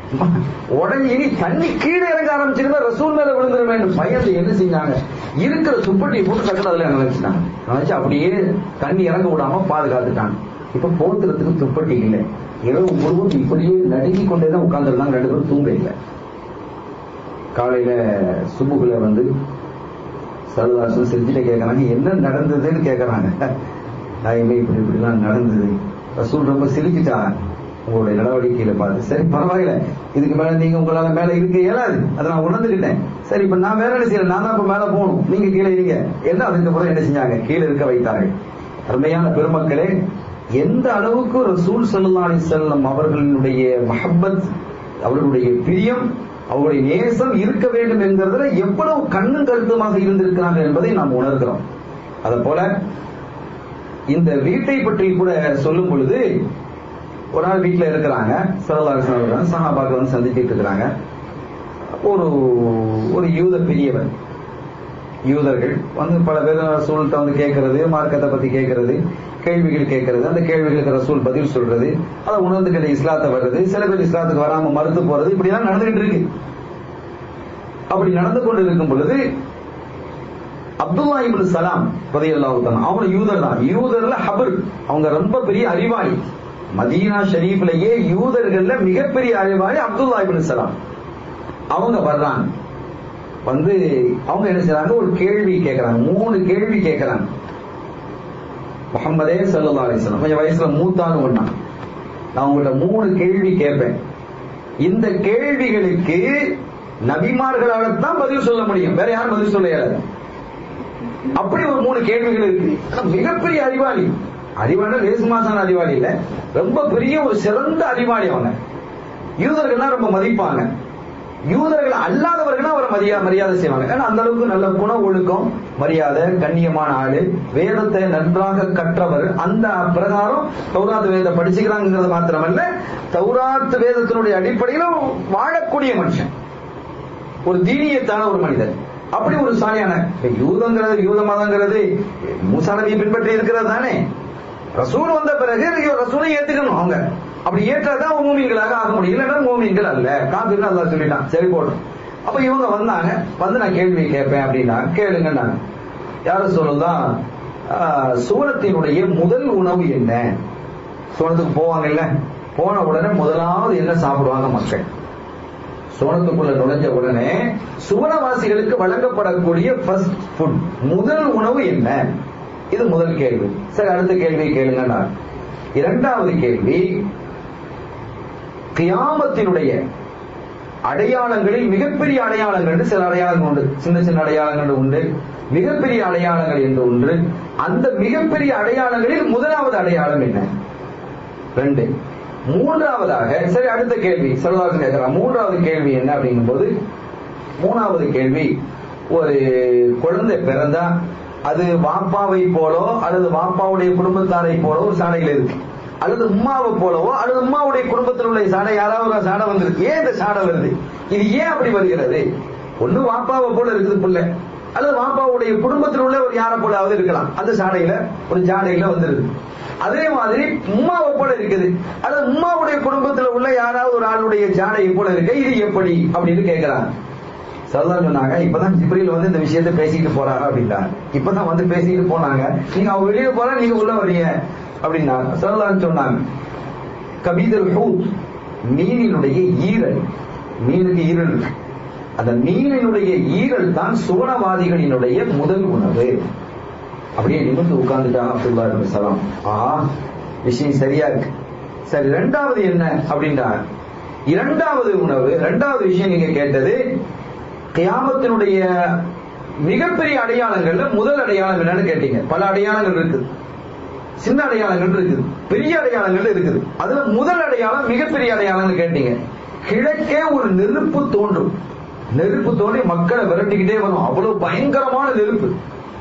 உடஞ்சி இனி தண்ணி கீழே இறங்க ஆரம்பிச்சிருந்தா ரசூல் மேல விழுந்துருமே பயந்து என்ன செஞ்சாங்க இருக்கிற துப்பட்டி போட்டு டக்குனு அதுல நினைச்சிட்டாங்க நினைச்சு அப்படியே தண்ணி இறங்க விடாம பாதுகாத்துட்டாங்க இப்ப போத்துறதுக்கு துப்பட்டி இல்லை இரவு முழுவதும் இப்படியே நடுங்கி கொண்டே தான் உட்கார்ந்துருந்தாங்க ரெண்டு பேரும் தூங்க இல்லை காலையில சுபுகுல வந்து சரதாசன் செஞ்சுட்டு கேட்கறாங்க என்ன நடந்ததுன்னு கேட்கறாங்க நாயமே இப்படி இப்படிலாம் நடந்தது ரசூல் ரொம்ப சிரிச்சிட்டாங்க உங்களுடைய நடவடிக்கையில பார்த்து சரி பரவாயில்ல இதுக்கு மேல நீங்க உங்களால மேல இருக்க இயலாது அதை நான் உணர்ந்துக்கிட்டேன் சரி இப்ப நான் வேற என்ன செய்யறேன் நான் தான் இப்ப மேல போகணும் நீங்க கீழே இருங்க என்ன அதுக்கப்புறம் என்ன செஞ்சாங்க கீழே இருக்க வைத்தார்கள் அருமையான பெருமக்களே எந்த அளவுக்கு ரசூல் ஸல்லல்லாஹு அலைஹி வஸல்லம் அவர்களுடைய மஹப்பத் அவர்களுடைய பிரியம் அவருடைய நேசம் இருக்க வேண்டும் என்கிறதுல எவ்வளவு கண்ணும் கருத்துமாக இருந்திருக்கிறாங்க என்பதை நாம் உணர்கிறோம் அத போல இந்த வீட்டை பற்றி கூட சொல்லும் பொழுது ஒரு நாள் வீட்டுல இருக்கிறாங்க சரதாசன் சஹாபாக்கள் வந்து சந்திச்சிட்டு இருக்கிறாங்க ஒரு ஒரு யூத பெரியவர் யூதர்கள் வந்து பல பேர் ரசூல்கிட்ட வந்து கேட்கறது மார்க்கத்தை பத்தி கேட்கறது கேள்விகள் கேட்கறது அந்த கேள்விகளுக்கு ரசூல் பதில் சொல்றது அதை உணர்ந்துக்கிட்ட இஸ்லாத்தை வர்றது சில பேர் இஸ்லாத்துக்கு வராம மறுத்து போறது இப்படிலாம் நடந்துகிட்டு இருக்கு அப்படி நடந்து கொண்டு இருக்கும் பொழுது அப்துல்லா இப்னு சலாம் ரலியல்லாஹு தஆலா அவங்க யூதர் தான் யூதர்ல ஹபர் அவங்க ரொம்ப பெரிய அறிவாளி மதீனா ஷரீஃப்லயே யூதர்கள்ல மிகப்பெரிய அறிவாளி அப்துல்லா இப்னு சலாம் அவங்க வர்றாங்க வந்து அவங்க என்ன செய்றாங்க ஒரு கேள்வி கேட்கறாங்க மூணு கேள்வி கேட்கறாங்க முகமதே சல்லா அலிஸ்லாம் கொஞ்சம் வயசுல மூத்தாலும் ஒண்ணா நான் உங்கள்ட்ட மூணு கேள்வி கேட்பேன் இந்த கேள்விகளுக்கு நபிமார்களால தான் பதில் சொல்ல முடியும் வேற யாரும் பதில் சொல்ல இயலாது அப்படி ஒரு மூணு கேள்விகள் இருக்கு ஆனா மிகப்பெரிய அறிவாளி அறிவாளி லேசுமாசான அறிவாளி இல்ல ரொம்ப பெரிய ஒரு சிறந்த அறிவாளி அவங்க யூதர்கள்லாம் ரொம்ப மதிப்பாங்க யூதர்கள் அல்லாதவர்கள் அவரை மரியா மரியாதை செய்வாங்க ஏன்னா அந்த அளவுக்கு நல்ல குண ஒழுக்கம் மரியாதை கண்ணியமான ஆளு வேதத்தை நன்றாக கற்றவர் அந்த பிரகாரம் தௌராத் வேதத்தை படிச்சுக்கிறாங்கிறது மாத்திரமல்ல தௌராத் வேதத்தினுடைய அடிப்படையில் வாழக்கூடிய மனுஷன் ஒரு தீனியத்தான ஒரு மனிதர் அப்படி ஒரு சாலியான இப்ப யூதங்கிறது யூத மதங்கிறது மூசா நபியை பின்பற்றி இருக்கிறது தானே ரசூல் வந்த பிறகு ரசூலை ஏத்துக்கணும் அவங்க அப்படி ஏற்றாதான் மூமின்களாக ஆக முடியும் இல்லைன்னா மூமின்கள் அல்ல காபிர்கள் அல்லாஹ் சொல்லிட்டான் சரி போடும் அப்ப இவங்க வந்தாங்க வந்து நான் கேள்வி கேட்பேன் அப்படின்னா கேளுங்க நான் யாரும் சொல்லுதான் சூரத்தினுடைய முதல் உணவு என்ன சோனத்துக்கு போவாங்கல்ல போன உடனே முதலாவது என்ன சாப்பிடுவாங்க மக்கள் சோனத்துக்குள்ள நுழைஞ்ச உடனே சுவனவாசிகளுக்கு வழங்கப்படக்கூடிய ஃபர்ஸ்ட் ஃபுட் முதல் உணவு என்ன இது முதல் கேள்வி சரி அடுத்த கேள்வி கேளுங்க நான் இரண்டாவது கேள்வி கியாமத்தினுடைய அடையாளங்களில் மிகப்பெரிய அடையாளங்கள் சில அடையாளங்கள் உண்டு சின்ன சின்ன அடையாளங்கள் உண்டு மிகப்பெரிய அடையாளங்கள் என்று ஒன்று அந்த மிகப்பெரிய அடையாளங்களில் முதலாவது அடையாளம் என்ன ரெண்டு மூன்றாவதாக சரி அடுத்த கேள்வி செல்வாசன் கேட்கிறான் மூன்றாவது கேள்வி என்ன அப்படிங்கும் போது மூணாவது கேள்வி ஒரு குழந்தை பிறந்தா அது வாப்பாவை போலோ அல்லது வாப்பாவுடைய குடும்பத்தாரை போலோ ஒரு சாடையில் இருக்கு அல்லது உம்மாவை போலவோ அல்லது உம்மாவுடைய குடும்பத்தில் உள்ள சாடை யாராவது ஒரு சாடை வந்திருக்கு ஏன் இந்த சாடை வருது இது ஏன் அப்படி வருகிறது ஒண்ணு வாப்பாவை போல இருக்குது பிள்ளை அல்லது வாப்பாவுடைய குடும்பத்தில் உள்ள ஒரு யாரை போலாவது இருக்கலாம் அந்த சாடையில ஒரு ஜாடையில வந்துருது அதே மாதிரி உம்மாவை போல இருக்குது அல்லது உம்மாவுடைய குடும்பத்தில் உள்ள யாராவது ஒரு ஆளுடைய ஜாடையை போல இருக்கு இது எப்படி அப்படின்னு கேட்கிறாங்க சரதான் சொன்னாங்க இப்பதான் ஜிப்ரில் வந்து இந்த விஷயத்தை பேசிட்டு போறாங்க அப்படின்றாங்க இப்பதான் வந்து பேசிட்டு போனாங்க நீங்க அவங்க வெளியே போற நீங்க உள்ள வரீங்க அப்படின்னாங்க சரதான் சொன்னாங்க கபீதல் ஹூத் மீனினுடைய ஈரல் மீனுக்கு ஈரல் இருக்கு அந்த மீனினுடைய ஈரல் தான் சுவனவாதிகளினுடைய முதல் உணவு அப்படியே நிமிர்ந்து உட்கார்ந்துட்டாங்க அப்துல்லா இப்னு சலாம் ஆ விஷயம் சரியா இருக்கு சரி ரெண்டாவது என்ன அப்படின்றாங்க இரண்டாவது உணவு இரண்டாவது விஷயம் நீங்க கேட்டது கியாமத்தினுடைய மிகப்பெரிய அடையாளங்கள்ல முதல் அடையாளம் என்னன்னு கேட்டீங்க பல அடையாளங்கள் இருக்குது சின்ன அடையாளங்கள் இருக்குது பெரிய அடையாளங்கள் இருக்குது அதுல முதல் அடையாளம் மிகப்பெரிய அடையாளம்னு கேட்டீங்க கிழக்கே ஒரு நெருப்பு தோன்றும் நெருப்பு தோன்றி மக்களை விரட்டிக்கிட்டே வரும் அவ்வளவு பயங்கரமான நெருப்பு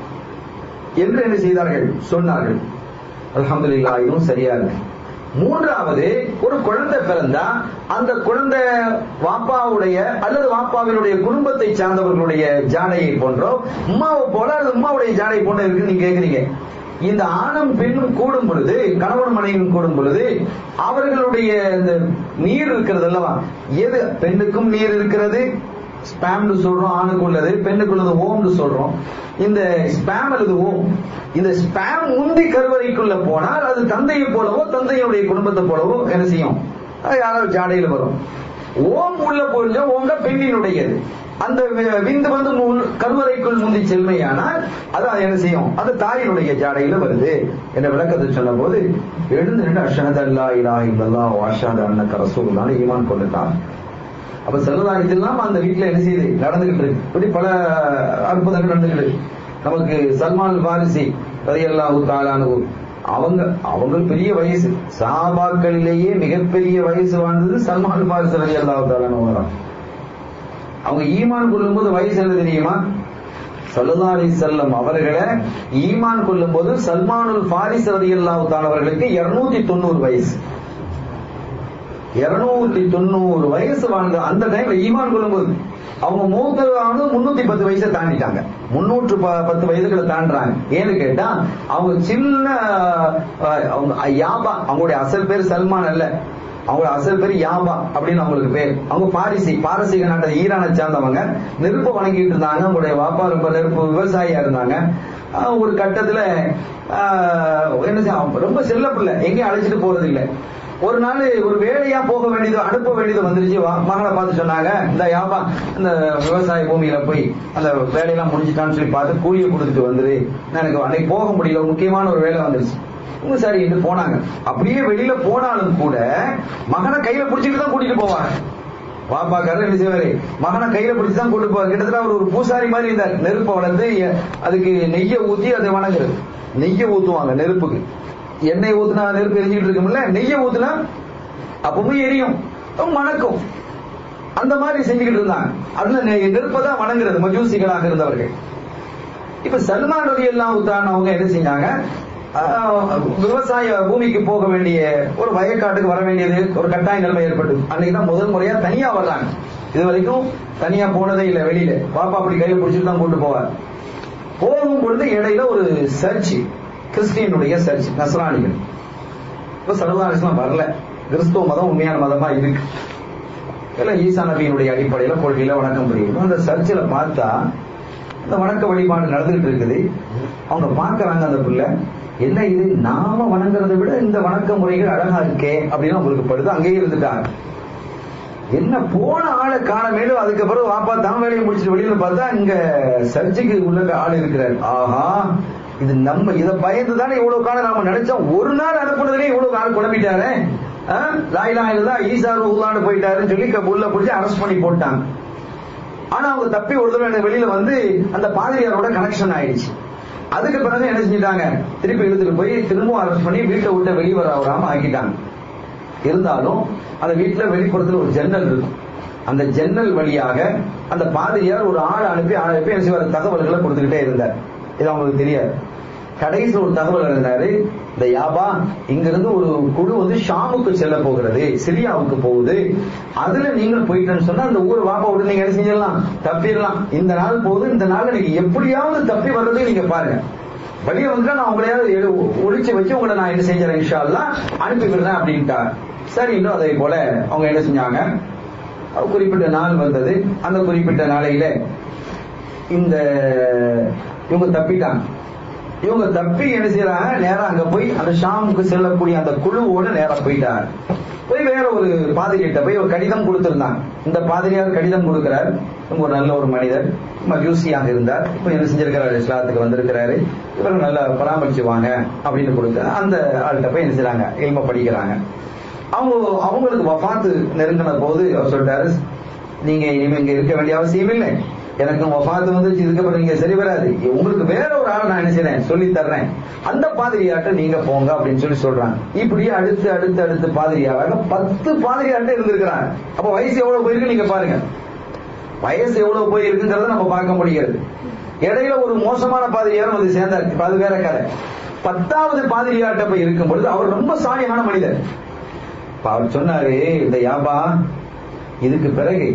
என்று என்ன செய்தார்கள் சொன்னார்கள் அலமதுல்லா இதுவும் சரியா இருக்கு மூன்றாவது ஒரு குழந்தை பிறந்தா அந்த குழந்தை வாப்பாவுடைய அல்லது வாப்பாவினுடைய குடும்பத்தை சார்ந்தவர்களுடைய ஜாடையை போன்றோ உமாவை போல அல்லது உமாவுடைய ஜாடை போன்ற இருக்குன்னு நீங்க கேக்குறீங்க இந்த ஆணும் பெண்ணும் கூடும் பொழுது கணவன் மனைவியும் கூடும் பொழுது அவர்களுடைய இந்த நீர் இருக்கிறது அல்லவா எது பெண்ணுக்கும் நீர் இருக்கிறது ஸ்பேம்னு சொல்றோம் ஆணுக்கு உள்ளது பெண்ணுக்கு உள்ளது ஓம்னு சொல்றோம் இந்த ஸ்பேம் அல்லது ஓம் இந்த ஸ்பேம் முந்தி கருவறைக்குள்ள போனால் அது தந்தையை போலவோ தந்தையுடைய குடும்பத்தை போலவோ என்ன செய்யும் அது யாராவது ஜாடையில வரும் ஓம் உள்ள போயிருந்தா ஓம் தான் பெண்ணினுடையது அந்த விந்து வந்து கருவறைக்குள் முந்தி செல்மையானால் அது என்ன செய்யும் அது தாயினுடைய ஜாடையில வருது என்ற விளக்கத்தை சொன்ன போது எழுந்து நின்று அஷனத் அல்லா இலா இல்லல்லா வாஷாத அண்ணக்க ரசூல்லான ஈமான் கொண்டுட்டான் அப்ப செல்லதாயத்தெல்லாம் அந்த வீட்டுல என்ன செய்யுது நடந்துகிட்டு இருக்கு இப்படி பல அற்புதங்கள் நடந்துகிட்டு இருக்கு நமக்கு சல்மான் பாரிசி ரதியல்லாஹு தாலானு அவங்க அவங்க பெரிய வயசு சாபாக்களிலேயே மிகப்பெரிய வயசு வாழ்ந்தது சல்மான் பாரிசி ரதியல்லாஹு தாலானு அவங்க ஈமான் கொள்ளும் போது வயசு என்ன தெரியுமா சல்லா அலி செல்லம் அவர்களை ஈமான் கொள்ளும் போது சல்மானுல் பாரிஸ் ரதியல்லாஹு தானவர்களுக்கு இருநூத்தி தொண்ணூறு வயசு இருநூத்தி தொண்ணூறு வயசு வாழ்ந்த அந்த டைம்ல ஈமான் கொள்ளும்போது அவங்க மூத்தவானது முன்னூத்தி பத்து வயசை தாண்டிட்டாங்க முன்னூற்று பத்து வயதுகளை தாண்டுறாங்க ஏன்னு கேட்டா அவங்க சின்ன அவங்க யாபா அவங்களுடைய அசல் பேர் சல்மான் அல்ல அவங்களோட அசல் பேர் யாபா அப்படின்னு அவங்களுக்கு பேர் அவங்க பாரிசி பாரசீக நாட்டை ஈரானை சார்ந்தவங்க நெருப்பு வணங்கிட்டு இருந்தாங்க அவங்களுடைய வாப்பா ரொம்ப நெருப்பு விவசாயியா இருந்தாங்க ஒரு கட்டத்துல என்ன செய்ய ரொம்ப செல்ல பிள்ளை எங்கேயும் அழைச்சிட்டு போறது இல்லை ஒரு நாள் ஒரு வேலையா போக வேண்டியது அனுப்ப வேண்டியது வந்துருச்சு மகனை பார்த்து சொன்னாங்க இந்த யாபா இந்த விவசாய பூமியில போய் அந்த வேலையெல்லாம் முடிஞ்சுட்டான்னு சொல்லி பார்த்து கூலியை கொடுத்துட்டு வந்துரு எனக்கு அன்னைக்கு போக முடியல முக்கியமான ஒரு வேலை வந்துருச்சு இவங்க சரி என்று போனாங்க அப்படியே வெளியில போனாலும் கூட மகனை கையில பிடிச்சிட்டு தான் கூட்டிட்டு போவாங்க பாப்பாக்காரர் என்ன செய்வாரு மகனை கையில பிடிச்சு தான் கூட்டு போவார் கிட்டத்தட்ட அவர் ஒரு பூசாரி மாதிரி இருந்தார் நெருப்பை வளர்ந்து அதுக்கு நெய்யை ஊத்தி அதை வணங்குறது நெய்யை ஊத்துவாங்க நெருப்புக்கு எண்ணெய் ஊத்துனா நெருப்பு எரிஞ்சுட்டு இருக்கும்ல நெய்யை ஊத்துனா அப்பவும் எரியும் மணக்கும் அந்த மாதிரி செஞ்சுக்கிட்டு இருந்தாங்க அதுல நெருப்பை தான் வணங்குறது மஜூசிகளாக இருந்தவர்கள் இப்ப சல்மான் ரவி எல்லாம் ஊத்தான அவங்க என்ன செஞ்சாங்க விவசாய பூமிக்கு போக வேண்டிய ஒரு வயக்காட்டுக்கு வர வேண்டியது ஒரு கட்டாய நிலைமை ஏற்பட்டது அன்னைக்கு தான் முதல் முறையா தனியா வர்றாங்க இது வரைக்கும் தனியா போனதே இல்லை வெளியில பாப்பா அப்படி கையில பிடிச்சிட்டு தான் கொண்டு போவார் போகும் பொழுது இடையில ஒரு சர்ச் கிறிஸ்டியனுடைய சர்ச் நசராணிகள் இப்ப சர்வதாரிசனம் வரல கிறிஸ்துவ மதம் உண்மையான மதமா இருக்கு எல்லாம் ஈசா நபியினுடைய அடிப்படையில கொள்கையில வணக்கம் புரியும் அந்த சர்ச்சில் பார்த்தா இந்த வணக்க வழிபாடு நடந்துகிட்டு இருக்குது அவங்க பார்க்கறாங்க அந்த பிள்ளை என்ன இது நாம வணங்குறதை விட இந்த வணக்க முறைகள் அழகா இருக்கே அப்படின்னு அவங்களுக்கு படுது அங்கேயே இருந்துட்டாங்க என்ன போன ஆளை காண மேலும் அதுக்கு பிறகு வாப்பா தான் வேலையை முடிச்சுட்டு வெளியில பார்த்தா இங்க சர்ச்சைக்கு உள்ள ஆள் இருக்கிறார் ஆஹா இது நம்ம இத பயந்து தானே இவ்வளவு காலம் நாம நினைச்சோம் ஒரு நாள் அனுப்புனதுலயே இவ்வளவு ஆள் குழம்பிட்டாரு லாயிலா தான் ஈசா உள்ளாண்டு போயிட்டாருன்னு சொல்லி க- உள்ள பிடிச்சி அரெஸ்ட் பண்ணி போட்டாங்க ஆனா அவங்க தப்பி ஒரு தடவை எனக்கு வெளியில வந்து அந்த பாதிரியாரோட கனெக்ஷன் ஆயிடுச்சு அதுக்கு பிறகு என்ன செஞ்சிட்டாங்க திருப்பி எடுத்துட்டு போய் திரும்பவும் அரெஸ்ட் பண்ணி வீட்டை விட்டு வெளியே வர விடாம ஆக்கிட்டாங்க இருந்தாலும் அந்த வீட்டுல வெளிப்புறத்துல ஒரு ஜன்னல் இருக்கும் அந்த ஜன்னல் வழியாக அந்த பாதிரியார் ஒரு ஆள் அனுப்பி ஆள் அனுப்பி என்ன செய்வார் தகவல்களை கொடுத்துக்கிட்டே இருந்தார் இது அவங்களுக்கு தெரியாது கடைசியில் ஒரு தகவல் இருந்தாரு இந்த யாபா இங்கிருந்து ஒரு குழு வந்து ஷாமுக்கு செல்ல போகிறது சிரியாவுக்கு போகுது அதுல நீங்கள் போயிட்டேன்னு சொன்னா அந்த ஊர் வாப்பா விட்டு நீங்க என்ன செஞ்சிடலாம் தப்பிடலாம் இந்த நாள் போகுது இந்த நாள்ல நீங்க எப்படியாவது தப்பி வர்றதை நீங்க பாருங்க வெளியே வந்துட்டா நான் உங்களையாவது எடு- ஒளிச்சு வச்சு உங்களை நான் என்ன செஞ்சேன் இன்ஷா அல்லாஹ் அனுப்பி விடுறேன் அப்படின்ட்டார் சரி இன்னும் அதே போல அவங்க என்ன செஞ்சாங்க குறிப்பிட்ட நாள் வந்தது அந்த குறிப்பிட்ட நாளையில இந்த இவங்க தப்பிட்டாங்க இவங்க தப்பி என்ன செய்யறாங்க நேரா அங்க போய் அந்த ஷாமுக்கு செல்லக்கூடிய அந்த குழுவோட நேரா போயிட்டாங்க போய் வேற ஒரு பாதிரியிட்ட போய் ஒரு கடிதம் கொடுத்திருந்தாங்க இந்த பாதிரியார் கடிதம் கொடுக்கிறார் இவங்க ஒரு நல்ல ஒரு மனிதர் மஜூசியாக இருந்தார் இப்ப என்ன செஞ்சிருக்கிறாரு இஸ்லாத்துக்கு வந்திருக்கிறாரு இவரை நல்லா பராமரிச்சுவாங்க அப்படின்னு கொடுக்க அந்த ஆள்கிட்ட போய் என்ன செய்றாங்க இல்ம படிக்கிறாங்க அவங்க அவங்களுக்கு வஃபாத்து நெருங்கின போது அவர் சொல்லிட்டாரு நீங்க இனிமே இங்க இருக்க வேண்டிய அவசியம் இல்லை எனக்கு வஃபாத்து வந்துச்சு இதுக்கப்புறம் நீங்க சரி வராது உங்களுக்கு வேற ஒரு ஆள் நான் என்ன செய்றேன் சொல்லி தர்றேன் அந்த பாதிரியாட்ட நீங்க போங்க அப்படின்னு சொல்லி சொல்றாங்க இப்படியே அடுத்து அடுத்து அடுத்து பாதிரியாக பத்து பாதிரியாட்ட இருந்திருக்கிறாங்க அப்ப வயசு எவ்வளவு போயிருக்கு நீங்க பாருங்க வயசு எவ்வளவு போயிருக்குங்கிறத நம்ம பார்க்க முடிகிறது இடையில ஒரு மோசமான பாதிரியாரும் வந்து சேர்ந்தார் இப்ப அது வேற கதை பத்தாவது பாதிரியார்ட்ட போய் இருக்கும் பொழுது அவர் ரொம்ப சாலியான மனிதர் இப்ப அவர் சொன்னாரு இந்த யாபா இதுக்கு பிறகு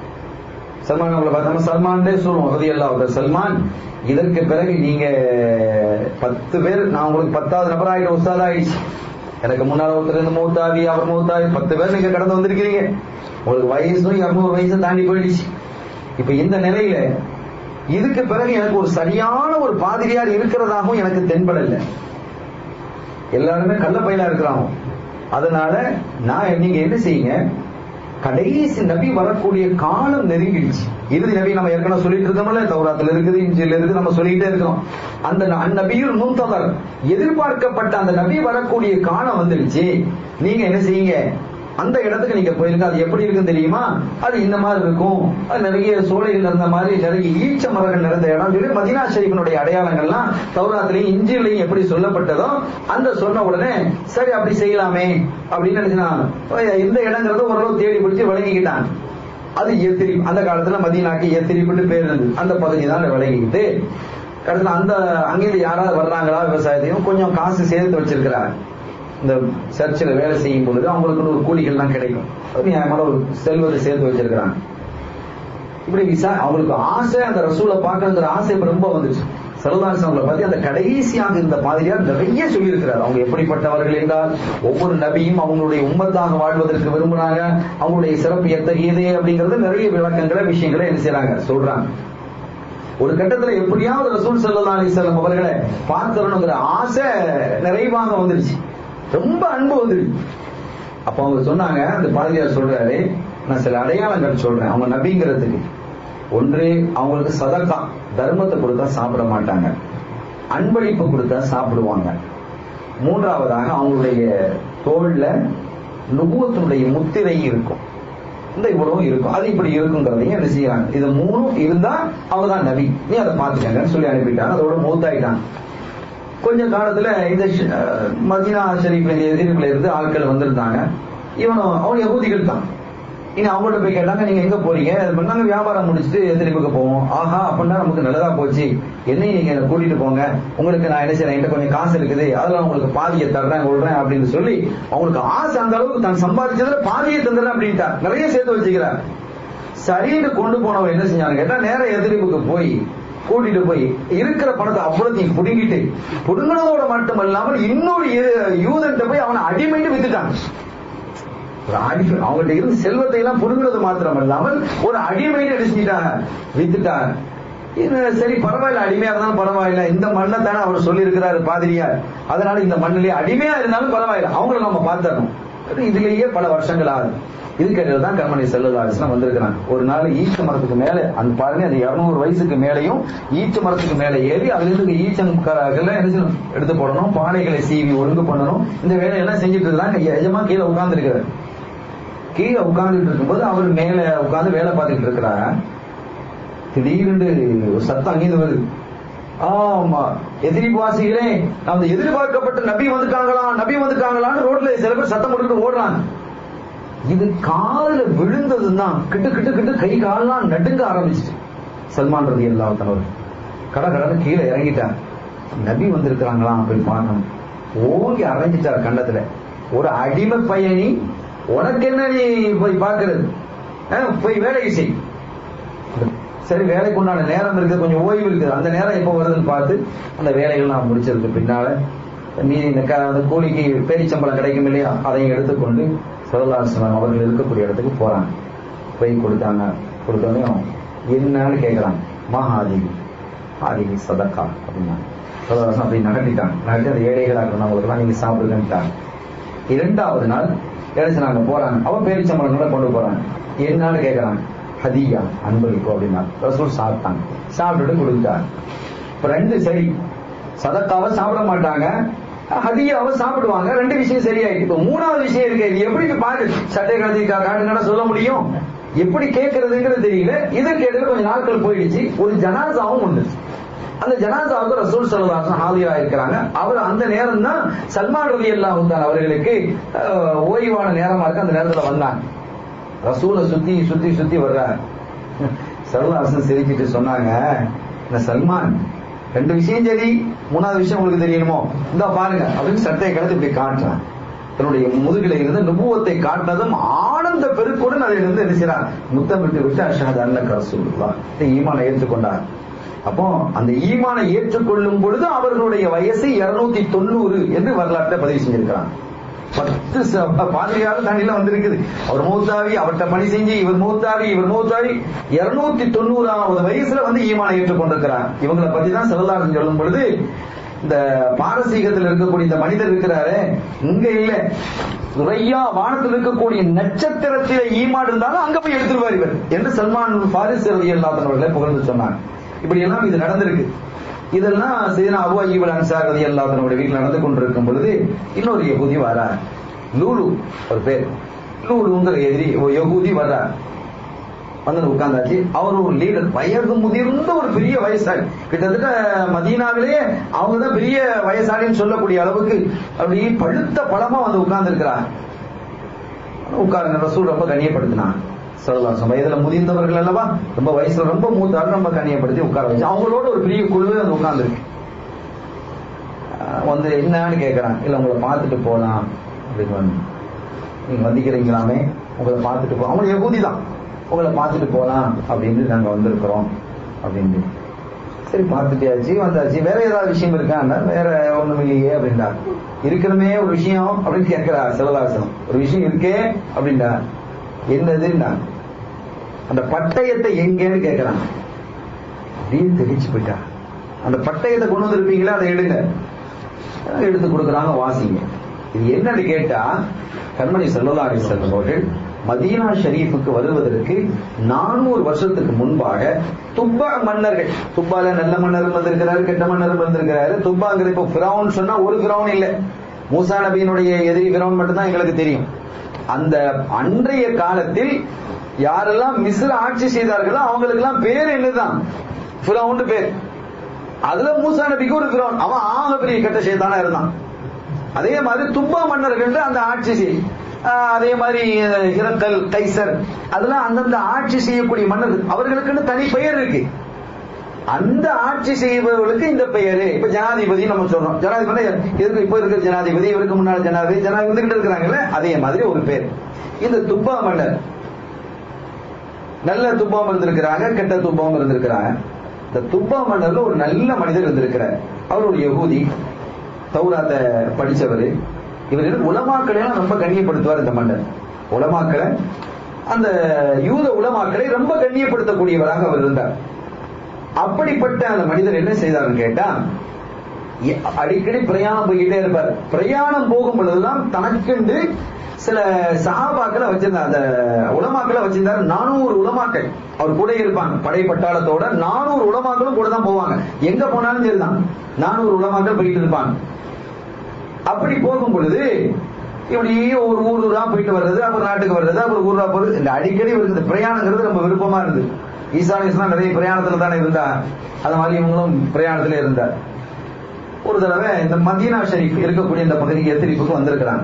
சல்மான் அவங்களை பார்த்தோம்னா சல்மான்டே சொல்லுவோம் ரதி அல்லாஹ் சல்மான் இதற்கு பிறகு நீங்க பத்து பேர் நான் உங்களுக்கு பத்தாவது நபர் ஆகிட்ட உஸ்தாத் ஆயிடுச்சு எனக்கு முன்னால ஒருத்தர் இருந்து மூத்தாவி அவர் மூத்தாவி பத்து பேர் நீங்க கடந்து வந்திருக்கிறீங்க உங்களுக்கு வயசும் இருநூறு வயசு தாண்டி போயிடுச்சு இப்ப இந்த நிலையில இதுக்கு பிறகு எனக்கு ஒரு சரியான ஒரு பாதிரியார் இருக்கிறதாகவும் எனக்கு தென்படல எல்லாருமே கள்ள பயிலா இருக்கிறாங்க அதனால நான் நீங்க என்ன செய்யுங்க கடைசி நபி வரக்கூடிய காலம் நெருங்கிடுச்சு இறுதி நபி நம்ம ஏற்கனவே சொல்லிட்டு இருக்கோம்ல தௌராத்துல இருக்குது இஞ்சில இருக்குது நம்ம சொல்லிட்டே இருக்கோம் அந்த ந- அந்நபியுல் முன்ததர் எதிர்பார்க்கப்பட்ட அந்த நபி வரக்கூடிய காலம் வந்துடுச்சு நீங்க என்ன செய்யுங்க அந்த இடத்துக்கு நீங்க போயிருங்க அது எப்படி இருக்குன்னு தெரியுமா அது இந்த மாதிரி இருக்கும் அது நிறைய சோலைகள் இருந்த மாதிரி நிறைய ஈச்ச மரங்கள் நிறைந்த இடம் சொல்லி மதினா ஷரீஃபினுடைய அடையாளங்கள்லாம் தௌராத்திலையும் இஞ்சிலையும் எப்படி சொல்லப்பட்டதோ அந்த சொன்ன உடனே சரி அப்படி செய்யலாமே அப்படின்னு நினைச்சுனா இந்த இடங்கிறத ஓரளவு தேடி பிடிச்சு விளங்கிக்கிட்டான் அது எத்திரி அந்த காலத்துல மதீனாக்கு எத்திரிப்புட்டு பேர் இருந்தது அந்த பகுதி தான் விளங்கிக்கிட்டு கடைசியில் அந்த அங்கிருந்து யாராவது வர்றாங்களா விவசாயத்தையும் கொஞ்சம் காசு சேர்த்து வச்சிருக்கிறாங்க இந்த சர்ச்சில் வேலை செய்யும் பொழுது அவங்களுக்கு ஒரு கூலிகள்லாம் கிடைக்கும் அது நியாயமான ஒரு செல்வத்தை சேர்த்து வச்சிருக்கிறாங்க இப்படி விசா அவங்களுக்கு ஆசை அந்த ரசூலை பார்க்கணுங்கிற ஆசை இப்ப ரொம்ப வந்துச்சு சரதாஸ் அவங்களை பத்தி அந்த கடைசியாக இருந்த பாதிரியார் நிறைய சொல்லியிருக்கிறார் அவங்க எப்படிப்பட்டவர்கள் என்றால் ஒவ்வொரு நபியும் அவங்களுடைய உம்மத்தாக வாழ்வதற்கு விரும்புறாங்க அவங்களுடைய சிறப்பு எத்தகையது அப்படிங்கறது நிறைய விளக்கங்களை விஷயங்களை என்ன செய்றாங்க சொல்றாங்க ஒரு கட்டத்துல எப்படியாவது ரசூல் சல்லா அலிசல்லம் அவர்களை பார்க்கணுங்கிற ஆசை நிறைவாக வந்துருச்சு ரொம்ப அன்பு வந்துருச்சு அப்ப அவங்க சொன்னாங்க அந்த பாதிரியார் சொல்றாரு நான் சில அடையாளங்கள் சொல்றேன் அவங்க நபிங்கிறதுக்கு ஒன்று அவங்களுக்கு சதக்கா தர்மத்தை கொடுத்தா சாப்பிட மாட்டாங்க அன்பளிப்பு கொடுத்தா சாப்பிடுவாங்க மூன்றாவதாக அவங்களுடைய தோல்ல நுபுவத்தினுடைய முத்திரை இருக்கும் இந்த இவ்வளவும் இருக்கும் அது இப்படி இருக்குங்கிறதையும் என்ன செய்யறாங்க இது மூணும் இருந்தா அவங்க தான் நபி நீ அதை பார்த்துக்கங்கன்னு சொல்லி அனுப்பிட்டாங்க அதோட மூத்தாயிட்டாங்க கொஞ்ச காலத்துல இந்த ஷ- அஹ் மதீனா ஷரீஃப் எதிர்ப்புல இருந்து ஆட்கள் வந்திருந்தாங்க இவனும் அவன் யகூதிகள் தான் இனி அவங்கள்ட்ட போய் கேட்டாங்க நீங்க எங்க போறீங்க இது பண்ணி, நாங்க வியாபாரம் முடிச்சுட்டு எதிர்ப்புக்கு போவோம் ஆஹா அப்படின்னா நமக்கு நல்லதா போச்சு என்னையும் நீங்க என்னை கூட்டிட்டு போங்க உங்களுக்கு நான் என்ன செய்யறேன் என்கிட்ட கொஞ்சம் காசு இருக்குது அதெல்லாம் உங்களுக்கு பாதியை தர்றேன் கொள்றேன் அப்படின்னு சொல்லி அவங்களுக்கு ஆசை அந்த அளவுக்கு தான் சம்பாதிச்சதுல பாதியை தந்துடுறேன் அப்படின்ட்டா நிறைய சேர்த்து வச்சுக்கிறார் சரின்னு கொண்டு போனவன் என்ன செஞ்சாங்க கேட்டா நேர எதிர்ப்புக்கு போய் கூட்டிட்டு போய் இருக்கிற பணத்தை அவ்வளோத்தையும் புடுங்கிட்டு புடுங்கினதோட மட்டுமல்லாமல் இன்னொரு யூதன்ட்ட போய் அவனை அடிமைட்டு வித்துட்டாங்க ஒரு அடிமை அவங்கள்ட்ட இருந்து செல்வத்தை எல்லாம் புடுங்குறது மாத்திரம் இல்லாமல் ஒரு அடிமை அடிச்சுட்டாங்க வித்துட்டாங்க இது சரி பரவாயில்ல அடிமையா இருந்தாலும் பரவாயில்ல இந்த மண்ணை தானே அவர் சொல்லி இருக்கிறாரு பாதிரியார் அதனால இந்த மண்ணிலேயே அடிமையா இருந்தாலும் பரவாயில்ல அவங்கள நம்ம பார்த்துடணும் இதுலயே பல வருஷங்கள் ஆகுது இதுக்கிடையில தான் கர்மணி செல்லுதாரிசனம் வந்திருக்கிறாங்க ஒரு நாள் ஈச்ச மரத்துக்கு மேல அந்த பாருங்க அந்த இருநூறு வயசுக்கு மேலையும் ஈச்ச மரத்துக்கு மேல ஏறி அதுல இருந்து ஈச்சங்கராக்கள் என்ன செய்யணும் எடுத்து போடணும் பானைகளை சீவி ஒழுங்கு பண்ணணும் இந்த வேலையெல்லாம் செஞ்சுட்டு இருக்காங்க எஜமா கீழே உட்கார்ந்து இருக்கிறார் கீழே உட்கார்ந்துட்டு இருக்கும்போது அவர் மேல உட்கார்ந்து வேலை பார்த்துட்டு இருக்கிறாங்க திடீர்னு ஒரு சத்தம் அங்கிருந்து வருது ஆமா எதிரிவாசிகளே அந்த எதிர்பார்க்கப்பட்ட நபி வந்துட்டாங்களா நபி வந்துட்டாங்களான்னு ரோட்ல சில பேர் சத்தம் போட்டுட்டு ஓடுறாங்க இது காதுல விழுந்ததுதான் கிட்டு கிட்டு கிட்டு கை காலெல்லாம் நடுங்க ஆரம்பிச்சிட்டு சல்மான் ரதி அல்லாத்தனவர் கட கடன்னு கீழே இறங்கிட்டார் நபி வந்திருக்கிறாங்களா போய் பார்க்கணும் ஓங்கி அரைஞ்சிட்டார் கண்டத்துல ஒரு அடிமை பையனி உனக்கு என்ன நீ போய் பார்க்கறது அஹ், போய் வேலையை செய் சரி வேலைக்கு உண்டான நேரம் இருக்குது கொஞ்சம் ஓய்வு இருக்குது அந்த நேரம் எப்போ வருதுன்னு பார்த்து அந்த வேலைகள் நான் முடிச்சதுக்கு பின்னால மீதி இந்த க- அந்த கூலிக்கு பேரிச்சம்பளம் கிடைக்கும் இல்லையா அதையும் எடுத்துக்கொண்டு சிவதாசனம் அவர்கள் இருக்கக்கூடிய இடத்துக்கு போறாங்க போய் கொடுத்தாங்க கொடுத்தோடனே என்னன்னு கேட்கறாங்க மா ஆதிவி ஆதிவி சதக்கா அப்படின்னா சிவதாசனம் அப்படி நகட்டிட்டாங்க நகட்டி அந்த ஏழைகளாக இருந்தவங்களுக்கெல்லாம் நீங்க சாப்பிடுங்கன்ட்டாங்க இரண்டாவது நாள் இடைச்சு நாங்க போறாங்க அவன் பேரிச்சம்பளங்கள கொண்டு போறாங்க என்னன்னு கேட்கறாங்க ஹதியா அன்பளிப்பு அப்படின்னா ரசூல் சாப்பிட்டாங்க சாப்பிட்டுட்டு கொடுத்தாங்க இப்ப ரெண்டு சரி சதக்காவை சாப்பிட மாட்டாங்க ஹதியாவை சாப்பிடுவாங்க ரெண்டு விஷயம் சரியாயிட்டு இப்ப மூணாவது விஷயம் இருக்கு இது எப்படி பாரு சட்டை கலத்தி காட்டுங்கன்னா சொல்ல முடியும் எப்படி கேட்கறதுங்கிறது தெரியல இதற்கு இடையில கொஞ்சம் நாட்கள் போயிடுச்சு ஒரு ஜனாசாவும் உண்டு அந்த ஜனாசாவுக்கு ரசூல் சல்லாசன் ஹாதிரா இருக்கிறாங்க அவர் அந்த நேரம் தான் சல்மான் ரவி அல்லாஹ் அவர்களுக்கு அஹ், ஓய்வான நேரமா இருக்கு அந்த நேரத்துல வந்தாங்க ரசூலை சுத்தி சுத்தி சுத்தி வர்றாங்க சல்லாசன் சிரிச்சிட்டு சொன்னாங்க இந்த சல்மான் ரெண்டு விஷயம் சரி மூணாவது விஷயம் உங்களுக்கு தெரியணுமோ இந்த பாருங்க அப்படின்னு சட்டையை கலந்து இப்படி காட்டுறான் தன்னுடைய முதுகில இருந்து நுபுவத்தை காட்டினதும் ஆனந்த பெருக்குடன் அதில் இருந்து என்ன செய்றார் முத்தமிட்டு விட்டு அஷஹத் அன்னக ரசூலுல்லாஹ் இந்த ஈமானை ஏற்றுக்கொண்டார் அப்போ அந்த ஈமானை ஏற்றுக்கொள்ளும் பொழுது அவர்களுடைய வயசு 290 தொண்ணூறு என்று வரலாற்றை பதிவு செஞ்சிருக்கிறாங்க பத்து ச- பாதிரியார் தண்ணில வந்திருக்குது அவர் மூத்தாவி அவர்கிட்ட பணி செஞ்சு இவர் மூத்தாவி இவர் மூத்தாவி இருநூத்தி தொண்ணூறாவது வயசுல வந்து ஈமானை ஏற்றுக்கொண்டிருக்கிறார் இவங்களை பத்தி தான் செல்லதாரன் சொல்லும் பொழுது இந்த பாரசீகத்தில் இருக்கக்கூடிய இந்த மனிதர் இருக்கிறாரு இங்க இல்ல துறையா வானத்தில் இருக்கக்கூடிய நட்சத்திரத்தில ஈமான் இருந்தாலும் அங்க போய் எடுத்துருவார் இவர் என்று சல்மான் பாரிஸ் ரவி அல்லாதவர்களை புகழ்ந்து சொன்னாங்க இப்படி எல்லாம் இது நடந்திருக்கு இதெல்லாம் சீனா அபு அய்யூப் அன்சார் ரதி அல்லாஹ்வுடைய வீட்டில் நடந்து கொண்டிருக்கும் பொழுது இன்னொரு யகூதி வரார் லூலு ஒரு பேர் லூலுங்கிற எதிரி ஒரு யகூதி வர்றார் வந்து உட்கார்ந்தாச்சு அவர் ஒரு லீடர் வயது முதிர்ந்த ஒரு பெரிய வயசாளி கிட்டத்தட்ட மதீனாவிலேயே அவங்க தான் பெரிய வயசாளின்னு சொல்லக்கூடிய அளவுக்கு அப்படி பழுத்த பழமா வந்து உட்கார்ந்து இருக்கிறார் உட்காருங்க ரசூல் ரொம்ப கண்ணியப்படுத்தினான் சொல்லலாம் வயதுல முதிர்ந்தவர்கள் அல்லவா ரொம்ப வயசுல ரொம்ப மூத்தாலும் ரொம்ப கண்ணியப்படுத்தி உட்கார வச்சு அவங்களோட ஒரு பெரிய குழுவே வந்து உட்கார்ந்துருக்கு வந்து என்னன்னு கேட்கறான் இல்ல உங்களை பார்த்துட்டு போலாம் அப்படின்னு வந்து நீங்க வந்திக்கிறீங்களாமே உங்களை பார்த்துட்டு போ அவங்க யகூதி தான் உங்களை பார்த்துட்டு போலாம் அப்படின்னு நாங்க வந்திருக்கிறோம் அப்படின்னு சரி பார்த்துட்டியாச்சு வந்தாச்சு வேற ஏதாவது விஷயம் இருக்காங்க வேற ஒண்ணும் இல்லையே அப்படின்டா இருக்கிறமே ஒரு விஷயம் அப்படின்னு கேட்கிறா சிவதாசனம் ஒரு விஷயம் இருக்கே அப்படின்டா என்னதுன்னா அந்த பட்டயத்தை எங்கேன்னு கேட்கிறான் அப்படியே தெரிச்சு போயிட்டா அந்த பட்டயத்தை கொண்டு வந்திருப்பீங்களா அதை எடுங்க எடுத்து கொடுக்குறாங்க வாசிங்க இது என்னன்னு கேட்டா கண்மணி செல்லல்லா அலிசல்லம் அவர்கள் மதீனா ஷரீஃபுக்கு வருவதற்கு நானூறு வருஷத்துக்கு முன்பாக துப்பா மன்னர்கள் துப்பால நல்ல மன்னரும் வந்திருக்கிறாரு கெட்ட மன்னரும் வந்திருக்கிறாரு துப்பாங்கிற இப்போ ஃபிரௌன் சொன்னா ஒரு ஃபிரௌன் இல்ல மூசா நபியினுடைய எதிரி ஃபிரௌன் மட்டும்தான் எங்களுக்கு தெரியும் அந்த அன்றைய காலத்தில் யாரெல்லாம் மிஸ்ர ஆட்சி செய்தார்களோ அவங்களுக்கு எல்லாம் பேர் என்னதான் ஃபிரௌன் பேர் அதுல மூசா நபிக்கு ஒரு ஃபிரௌன் அவன் ஆக பெரிய கெட்ட சேத்தானா இருந்தான் அதே மாதிரி துப்பா மன்னர்கள் அந்த ஆட்சி செய் ஆஹ் அதே மாதிரி ஹிரக்கல் கைசர் அதெல்லாம் அந்தந்த ஆட்சி செய்யக்கூடிய மன்னர்கள் அவர்களுக்குன்னு தனி பெயர் இருக்கு அந்த ஆட்சி செய்பவர்களுக்கு இந்த பெயரு இப்ப ஜனாதிபதி நம்ம சொல்றோம் ஜனாதிபதி இதுக்கு இப்ப இருக்கிற ஜனாதிபதி இவருக்கு முன்னாள் ஜனாதிபதி ஜனாதிபதி வந்துகிட்டு இருக்கிறாங்கல்ல அதே மாதிரி ஒரு பேர் இந்த துப்பா மன்னர் நல்ல துப்பாம் இருந்திருக்கிறாங்க கெட்ட துப்பாம் இருந்திருக்கிறாங்க இந்த துப்பா மன்னர்ல ஒரு நல்ல மனிதர் இருந்திருக்கிறார் அவர் ஒரு யகூதி தௌராத்த படிச்சவர் இவர் உலமாக்களை எல்லாம் ரொம்ப கண்ணியப்படுத்துவார் இந்த மன்னர் உலமாக்களை அந்த யூத உலமாக்களை ரொம்ப கண்ணியப்படுத்தக்கூடியவராக அவர் இருந்தார் அப்படிப்பட்ட அந்த மனிதர் என்ன செய்தார்னு கேட்டா எ- அடிக்கடி பிரயாணம் போய்கிட்டே இருப்பார் பிரயாணம் போகும் பொழுதெல்லாம் தனக்கென்று சில சஹாபாக்களை வச்சிருந்தார் அந்த உலமாக்களை வச்சிருந்தார் நானூறு உலமாக்கள் அவர் கூட இருப்பாங்க படை பட்டாளத்தோட நானூறு உலமாக்களும் கூட தான் போவாங்க எங்க போனாலும் சரிதான் நானூறு உலமாக்கள் போயிட்டு இருப்பாங்க அப்படி போகும் பொழுது இப்படி ஒரு ஊர் ஊரா போயிட்டு வர்றது அப்புறம் நாட்டுக்கு வர்றது அப்புறம் ஊரா போறது இந்த அடிக்கடி வருது இந்த பிரயாணங்கிறது ரொம்ப விருப்பமா இருந்தது ஈசா இஸ்லாம் நிறைய பிரயாணத்துல தானே இருந்தா அது மாதிரி இவங்களும் பிரயாணத்துல இருந்தார் ஒரு தடவை இந்த மதீனா ஷரீஃப் இருக்கக்கூடிய இந்த பகுதிக்கு எத்திரிப்புக்கு வந்திருக்கிறாங்க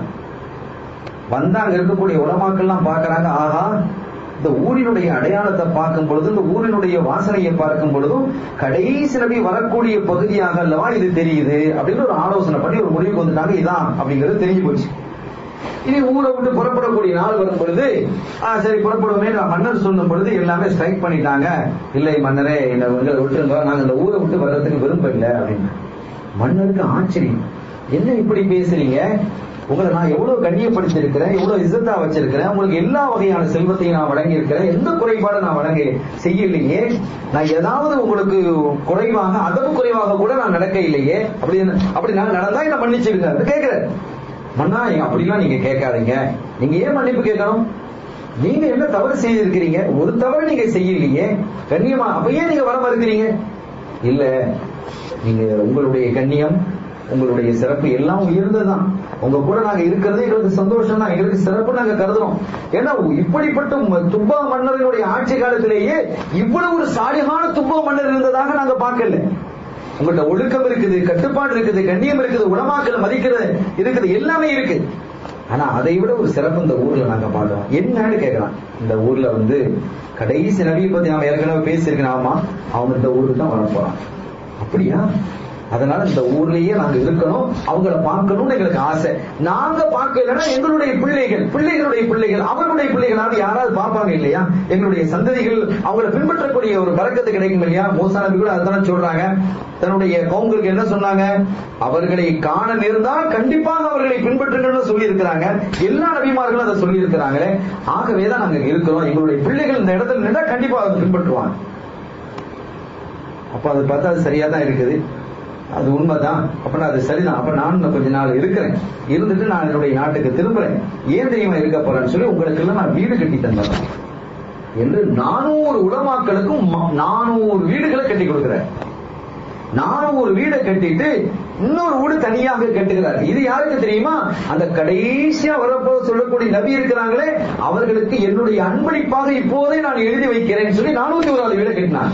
வந்தா அங்க இருக்கக்கூடிய உலமாக்கள்லாம் பார்க்கறாங்க ஆஹா இந்த ஊரினுடைய அடையாளத்தை பார்க்கும் பொழுது இந்த ஊரினுடைய வாசனையை பார்க்கும் பொழுதும் கடைசி நபி வரக்கூடிய பகுதியாக அல்லவா இது தெரியுது அப்படின்னு ஒரு ஆலோசனை பண்ணி ஒரு முடிவுக்கு வந்துட்டாங்க இதான் அப்படிங்கிறது தெரிஞ்சு போச்சு இனி ஊரை விட்டு புறப்படக்கூடிய நாள் வரும் பொழுது ஆ, சரி புறப்படுவோமே மன்னர் சொல்லும் பொழுது எல்லாமே ஸ்ட்ரைக் பண்ணிட்டாங்க இல்லை மன்னரே என்ன எங்களை விட்டுருங்க நாங்க இந்த ஊரை விட்டு வர்றதுக்கு விரும்பல அப்படின்னு மன்னருக்கு ஆச்சரியம் என்ன இப்படி பேசுறீங்க உங்களை நான் எவ்வளவு கண்ணியப்படுத்திருக்கிறேன் எவ்வளவு இசத்தா வச்சிருக்கிறேன் உங்களுக்கு எல்லா வகையான செல்வத்தையும் நான் வழங்கி இருக்கிறேன் எந்த குறைபாடு நான் வழங்க செய்யலையே நான் ஏதாவது உங்களுக்கு குறைவாக அதவு குறைவாக கூட நான் நடக்க இல்லையே அப்படி அப்படி நான் நடந்தா என்ன மன்னிச்சிருங்க கேட்கிறேன் மன்னா அப்படிலாம் நீங்க கேட்காதீங்க நீங்க ஏன் மன்னிப்பு கேட்கணும் நீங்க என்ன தவறு செய்திருக்கிறீங்க ஒரு தவறு நீங்க செய்யலையே கண்ணியமா அப்ப ஏன் நீங்க வர மறுக்கிறீங்க இல்ல நீங்க உங்களுடைய கண்ணியம் உங்களுடைய சிறப்பு எல்லாம் உயர்ந்ததுதான் உங்க கூட நாங்க இருக்கிறது எங்களுக்கு சந்தோஷம் தான் எங்களுக்கு சிறப்பு நாங்க கருதுறோம் ஏன்னா இப்படிப்பட்ட ம- துப்பா மன்னர்களுடைய ஆட்சி காலத்திலேயே இவ்வளவு ஒரு சாலிகான துப்பா மன்னர் இருந்ததாக நாங்க பார்க்கல உங்கள்ட்ட ஒழுக்கம் இருக்குது கட்டுப்பாடு இருக்குது கண்ணியம் இருக்குது உடமாக்கல மதிக்கிறது இருக்குது எல்லாமே இருக்கு ஆனா அதை விட ஒரு சிறப்பு இந்த ஊர்ல நாங்க பார்த்தோம் என்னன்னு கேட்கலாம் இந்த ஊர்ல வந்து கடைசி நபியை பத்தி நாம ஏற்கனவே பேசியிருக்கேன் ஆமா அவங்க இந்த ஊருக்கு தான் வர போறான் அப்படியா அதனால இந்த ஊர்லயே நாங்க இருக்கணும் அவங்கள பார்க்கணும்னு எங்களுக்கு ஆசை நாங்க பார்க்கலன்னா எங்களுடைய பிள்ளைகள் பிள்ளைகளுடைய பிள்ளைகள் அவர்களுடைய பிள்ளைகளாவது யாராவது பார்ப்பாங்க இல்லையா எங்களுடைய சந்ததிகள் அவங்களை பின்பற்றக்கூடிய ஒரு பறக்கத்து கிடைக்கும் இல்லையா மூசா நபி கூட அதுதான் சொல்றாங்க தன்னுடைய கவுங்களுக்கு என்ன சொன்னாங்க அவர்களை காண நேர்ந்தால் கண்டிப்பாக அவர்களை பின்பற்றுங்கள்னு சொல்லி இருக்கிறாங்க எல்லா நபிமார்களும் அதை சொல்லி இருக்கிறாங்களே ஆகவே தான் நாங்க இங்க இருக்கிறோம் எங்களுடைய பிள்ளைகள் இந்த இடத்துல நின்றா கண்டிப்பா அதை பின்பற்றுவாங்க அப்ப அது பார்த்தா அது சரியா தான் இருக்குது அது உண்மைதான் அப்படின்னா அது சரிதான் அப்ப நான் இன்னும் கொஞ்ச நாள் இருக்கிறேன் இருந்துட்டு நான் என்னுடைய நாட்டுக்கு திரும்புறேன் ஏன் தெரியுமா இருக்க போறேன்னு சொல்லி உங்களுக்கு எல்லாம் நான் வீடு கட்டி தந்தேன் என்று நானூறு உலமாக்களுக்கும் ம- நானூறு வீடுகளை கட்டி கொடுக்கிறேன் நானூறு வீடை கட்டிட்டு இன்னொரு வீடு தனியாக கட்டுகிறார் இது யாருக்கு தெரியுமா அந்த கடைசியா வரப்போ சொல்லக்கூடிய நபி இருக்கிறாங்களே அவர்களுக்கு என்னுடைய அன்பளிப்பாக இப்போதே நான் எழுதி வைக்கிறேன்னு சொல்லி நானூத்தி ஓராவது வீடை கட்டினார்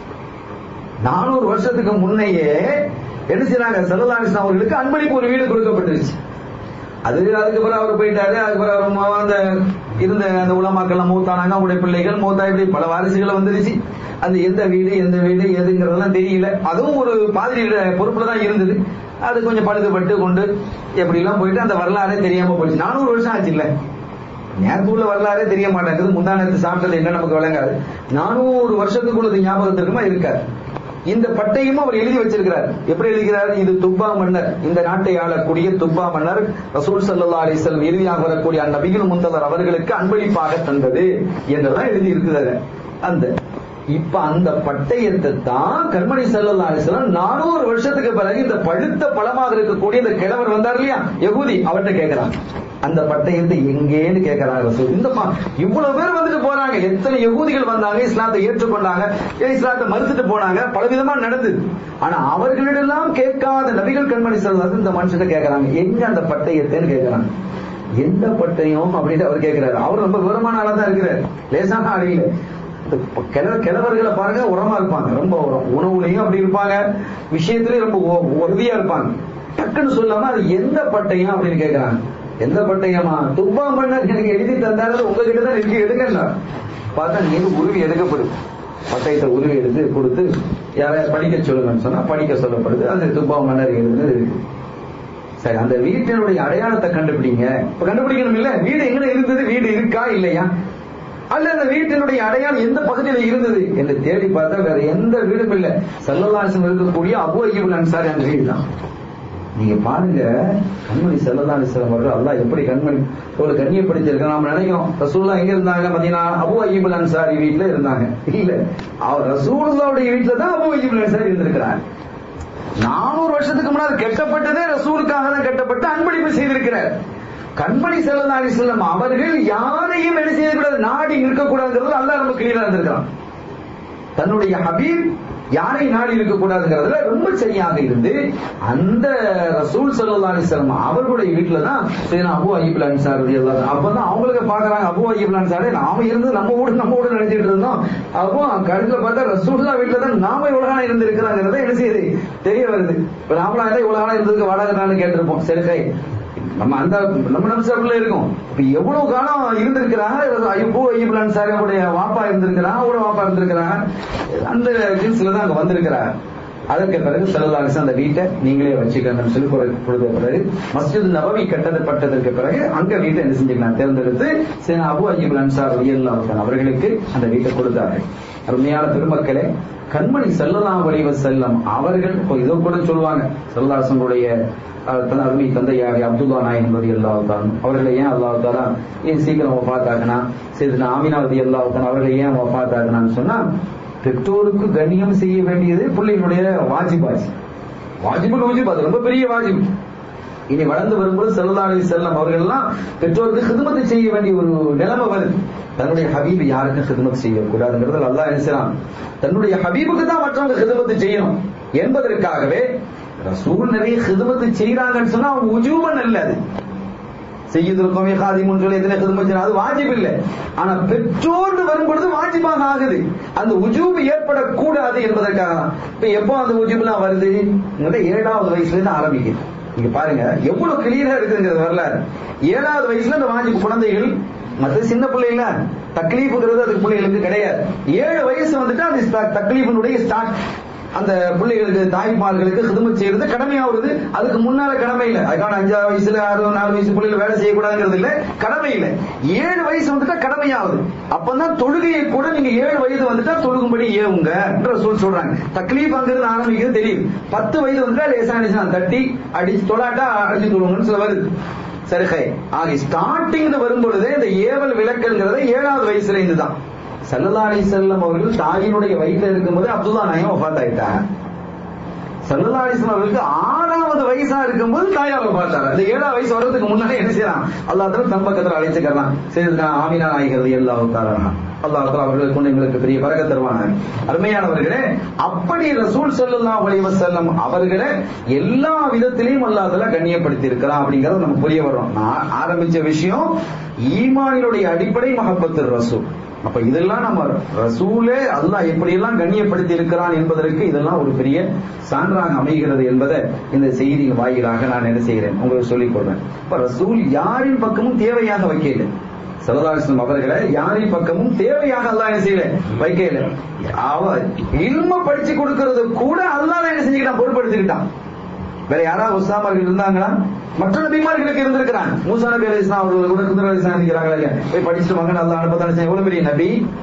நானூறு வருஷத்துக்கு முன்னையே என்ன செய்றாங்க செல்லலானிஸ்லாம் அவர்களுக்கு அன்பளிப்பு ஒரு வீடு கொடுக்கப்பட்டுருச்சு அது அதுக்கப்புறம் அவர் போயிட்டாரு அதுக்கப்புறம் அவர் ம- அந்த இருந்த அந்த உலமாக்கெல்லாம் மூத்தானாங்க அவங்களுடைய பிள்ளைகள் மூத்தா இப்படி பல வாரிசுகள் வந்துருச்சு அந்த எந்த வீடு எந்த வீடு எதுங்கிறதெல்லாம் தெரியல அதுவும் ஒரு பாதிரியோட பொறுப்புல தான் இருந்தது அது கொஞ்சம் பழுதுபட்டு கொண்டு எப்படி எல்லாம் போயிட்டு அந்த வரலாறே தெரியாம போயிடுச்சு நானூறு வருஷம் ஆச்சு இல்ல நேரத்து உள்ள வரலாறே தெரிய மாட்டேங்குது முந்தா நேரத்து சாப்பிட்டது என்ன நமக்கு விளங்காது நானூறு வருஷத்துக்குள்ளது ஞாபகத்து இருக்குமா இருக்காது இந்த பட்டையும் அவர் எழுதி வச்சிருக்கிறார் எப்படி எழுதுகிறார் இது துப்பா மன்னர் இந்த நாட்டை ஆளக்கூடிய துப்பா மன்னர் ரசூல் சல்லா அலிஸ்லம் இறுதியாக வரக்கூடிய அந்நபிகள் முந்தவர் அவர்களுக்கு அன்பளிப்பாக தந்தது என்றெல்லாம் எழுதி இருக்கிறாரு அந்த இப்ப அந்த பட்டயத்தை தான் கண்மணி சல்லா அலிஸ்லாம் நானூறு வருஷத்துக்கு பிறகு இந்த பழுத்த பழமாக இருக்கக்கூடிய இந்த கிழவர் வந்தார் இல்லையா யகூதி அவர்கிட்ட கேட்கிறான் அந்த பட்டயத்தை எங்கேன்னு கேட்கிறாங்க ரசூல் இந்த பா- இவ்வளவு பேர் வந்துட்டு போறாங்க எத்தனை யகூதிகள் வந்தாங்க இஸ்லாத்தை ஏற்றுக்கொண்டாங்க ஏன் இஸ்லாத்தை மறுத்துட்டு போனாங்க பலவிதமா நடந்தது ஆனா அவர்களிடெல்லாம் கேட்காத நபிகள் கண்மணி செல்வது இந்த மனுஷனை கேட்கறாங்க எங்க அந்த பட்டயத்தைன்னு கேட்கறாங்க எந்த பட்டயம் அப்படின்னு அவர் கேட்கிறாரு அவர் ரொம்ப விவரமான ஆளா தான் இருக்கிறார் லேசான ஆளில்லை இந்த கிழ கிழவர்களை பாருங்க உரமா இருப்பாங்க ரொம்ப உரம் உணவுலையும் அப்படி இருப்பாங்க விஷயத்திலயும் ரொம்ப உ- உறுதியா இருப்பாங்க டக்குன்னு சொல்லாம அது எந்த பட்டயம் அப்படின்னு கேட்கறாங்க எந்த பட்டயமா துப்பா மன்னர் எனக்கு எழுதி தந்தாரு உங்ககிட்ட தான் இருக்கு எடுக்கல பார்த்தா நீங்க உருவி எடுக்கப்படுது பட்டயத்தை உருவி எடுத்து கொடுத்து யாரையாவது படிக்க சொல்லுங்கன்னு சொன்னா படிக்க சொல்லப்படுது அது துப்பா மன்னர் எழுதுனது இருக்கு சரி அந்த வீட்டினுடைய அடையாளத்தை கண்டுபிடிங்க இப்ப கண்டுபிடிக்கணும் இல்ல வீடு எங்க இருந்தது வீடு இருக்கா இல்லையா அல்ல அந்த வீட்டினுடைய அடையாளம் எந்த பகுதியில இருந்தது என்று தேடி பார்த்தா வேற எந்த வீடும் இல்ல சல்லல்லாசம் இருக்கக்கூடிய அபு ஐயபுல் அன்சாரி அந்த வீடு தான் நீங்க பாருங்க கண்மணி செல்லல்லா அலிஸ்லாம் அவர்கள் அல்லாஹ் எப்படி கண்மணி ஒரு கண்ணியப்படுத்தி இருக்க நாம நினைக்கிறோம் ரசூல்லா எங்க இருந்தாங்க பாத்தீங்கன்னா அபு அய்யூபுல் அன்சாரி வீட்டுல இருந்தாங்க இல்ல அவர் ரசூலுல்லாவுடைய வீட்டுல தான் அபு அய்யூபுல் அன்சாரி இருந்திருக்கிறார் நானூறு வருஷத்துக்கு முன்னால் கெட்டப்பட்டதே ரசூலுக்காக தான் கெட்டப்பட்டு அன்பளிப்பு செய்திருக்கிறார் கண்மணி செல்லல்லா அலிஸ்லாம் அவர்கள் யாரையும் என்ன செய்யக்கூடாது நாடி இருக்கக்கூடாதுங்கிறது அல்லாஹ் நம்ம கிளியரா இருந்திருக்கான் தன்னுடைய ஹபீப் யாரை நாடி இருக்கக்கூடாதுங்கிறதுல ரொம்ப சரியாக இருந்து அந்த ரசூல் சல்லா அலிஸ்லாம் அவர்களுடைய வீட்டுல தான் சரி அபு அய்யப் அன்சார் எல்லாம் அப்பதான் அவங்களுக்கு பாக்குறாங்க அபு அய்யப் அன்சாரே நாம இருந்து நம்ம ஊடு நம்ம ஊடு நினைச்சிட்டு இருந்தோம் அப்போ கடைசியில பார்த்தா ரசூல்லா வீட்டுல தான் நாம இவ்வளவு நாள் இருந்து இருக்கிறாங்கிறத என்ன செய்யுது தெரிய வருது இப்ப நாமளா இருந்தா இவ்வளவு நாள் இருந்ததுக்கு வாடகை கேட்டிருப்போம் சரி கை நம்ம அந்த நம்ம நம்சாப்புல இருக்கோம் இப்ப எவ்வளவு காலம் இருந்திருக்கிறாங்க ஐயப்போ ஐயப்பலான் சார் அவருடைய வாப்பா இருந்திருக்கிறாங்க அவரோட வாப்பா இருந்திருக்கிறாங்க அந்த ஜின்ஸ்ல தான் அங்க வந்திருக்கிறார் அதற்கு பிறகு செல்லலாசன் அந்த வீட்டை நீங்களே வச்சுக்கணும்னு சொல்லி கொடுத்த பிறகு மஸ்ஜித் நபவி கட்டப்பட்டதற்கு பிறகு அங்க வீட்டை என்ன செஞ்சுக்கலாம் தேர்ந்தெடுத்து சரி அபு அய்யப் அன்சார் அல்லாஹ் அவர்களுக்கு அந்த வீட்டை கொடுத்தார்கள் அருமையான பெருமக்களே கண்மணி செல்லலாம் வடிவ செல்லம் அவர்கள் இதோ கூட சொல்லுவாங்க செல்லாசனுடைய அருமை தந்தையாக அப்துல்லா நாயன் ரதி அல்லாவுதான் அவர்களை ஏன் அல்லாவுதாரா ஏன் சீக்கிரம் ஒப்பாத்தாக்குனா சரி ஆமினாவதி அல்லாவுதான் அவர்களை ஏன் ஒப்பாத்தாக்குனான்னு சொன்னா பெற்றோருக்கு கண்ணியம் செய்ய வேண்டியது பிள்ளைகளுடைய வாஜிபாஜி வாஜிபுல் வாஜிப் அது ரொம்ப பெரிய வாஜிப் இனி வளர்ந்து வரும்போது செல்லதாரி செல்லம் அவர்கள் எல்லாம் பெற்றோருக்கு ஹிதமத்தை செய்ய வேண்டிய ஒரு நிலைமை வருது தன்னுடைய ஹபீப் யாருக்கும் ஹிதமத் செய்யக்கூடாதுங்கிறது அல்லா நினைச்சான் தன்னுடைய ஹபீபுக்கு தான் மற்றவங்க ஹிதமத்து செய்யணும் என்பதற்காகவே ரசூல் நிறைய ஹிதமத்து செய்யறாங்கன்னு சொன்னா அவங்க உஜூபன் அல்ல அது செய்யுதற்கும் காதிமுன் சொல்லி எத்தனை ஹிதமத் அது வாஜிப் இல்லை ஆனா பெற்றோர்னு வரும்பொழுது வாஜிபாக ஆகுது அந்த உஜூபு ஏற்படக்கூடாது என்பதற்காக தான் இப்ப எப்போ அந்த உஜூப்லாம் வருது ஏழாவது வயசுல இருந்து ஆரம்பிக்குது நீங்க பாருங்க எவ்வளவு கிளியரா இருக்குங்கிறது வரலாறு ஏழாவது வயசுல இந்த வாஜிப் குழந்தைகள் மற்ற சின்ன பிள்ளைங்கள தக்லீஃபுங்கிறது அதுக்கு பிள்ளைகளுக்கு கிடையாது ஏழு வயசு வந்துட்டு அந்த தக்லீஃபினுடைய ஸ்டார்ட் அந்த பிள்ளைகளுக்கு தாய்மார்களுக்கு ஹிதமத் செய்யறது கடமையாவது அதுக்கு முன்னால கடமை இல்லை அதுக்கான அஞ்சாவது வயசுல ஆறு நாலு வயசு பிள்ளைகள் வேலை செய்யக்கூடாதுங்கிறது இல்ல கடமை இல்லை ஏழு வயசு வந்துட்டா கடமையாவது அப்பதான் தொழுகையை கூட நீங்க ஏழு வயது வந்துட்டா தொழுகும்படி ஏவுங்க சொல் சொல்றாங்க தக்லீப் அங்கிருந்து ஆரம்பிக்கிறது தெரியும் பத்து வயது வந்துட்டா லேசா தட்டி அடிச்சு தொலாட்டா அடிச்சு தொழுவுங்கன்னு சொல்ல வருது சரிகை ஆக ஸ்டார்டிங் வரும் பொழுதே இந்த ஏவல் விளக்கல்ங்கிறத ஏழாவது வயசுல இருந்து தான் சல்லல்லா அலி செல்லம் அவர்கள் தாயினுடைய வயிற்றுல இருக்கும்போது அப்துல்லா நாயம் ஒஃபாத் ஆயிட்டாங்க சல்லல்லா அலிஸ்லாம் அவர்களுக்கு ஆறாவது வயசா இருக்கும்போது தாயார் ஒஃபாத்தார் அந்த ஏழாவது வயசு வர்றதுக்கு முன்னாடி என்ன செய்யலாம் அல்லாஹ் தம் பக்கத்தில் அழைச்சுக்கலாம் சரி ஆமினா நாய்கிறது எல்லாம் தாரானா அல்லாஹ் அவர்களுக்கு கொண்டு எங்களுக்கு பெரிய பறக்க தருவாங்க அருமையானவர்களே அப்படி ரசூல் சல்லல்லாஹு அலைஹி வஸல்லம் அவர்களை எல்லா விதத்திலையும் அல்லாஹ் கண்ணியப்படுத்தி இருக்கிறான் அப்படிங்கறது நமக்கு புரிய வரும் நான் ஆரம்பிச்ச விஷயம் ஈமானினுடைய அடிப்படை மஹப்பத்து ரசூல் அப்ப இதெல்லாம் நம்ம ரசூலே அல்லாஹ் எப்படியெல்லாம் கண்ணியப்படுத்தி இருக்கிறான் என்பதற்கு இதெல்லாம் ஒரு பெரிய சான்றாக அமைகிறது என்பதை இந்த செய்தியின் வாயிலாக நான் என்ன செய்கிறேன் உங்களுக்கு சொல்லிக் கொள்றேன் இப்ப ரசூல் யாரின் பக்கமும் தேவையாக வைக்கல சரதாரிசனம் அவர்களை யாரின் பக்கமும் தேவையாக அல்லாஹ் என்ன செய்யல வைக்கல அவர் இல்ம படிச்சு கொடுக்கறது கூட அல்லாஹ் என்ன செஞ்சுக்கிட்டான் பொருட்படுத்திக்கிட்டான் வேற யாராவது உஸ்தாமார்கள் இருந்தாங்களா மற்ற நபிமார்களுக்கு இருந்திருக்கிறாங்க மூசா நபி அலி இஸ்லாம் அவர்கள் கூட குதிரை அலி இருக்கிறாங்களா இல்லையா போய் படிச்சுட்டு வாங்க நல்லா அனுப்பத்தான எவ்வளவு பெரிய நபி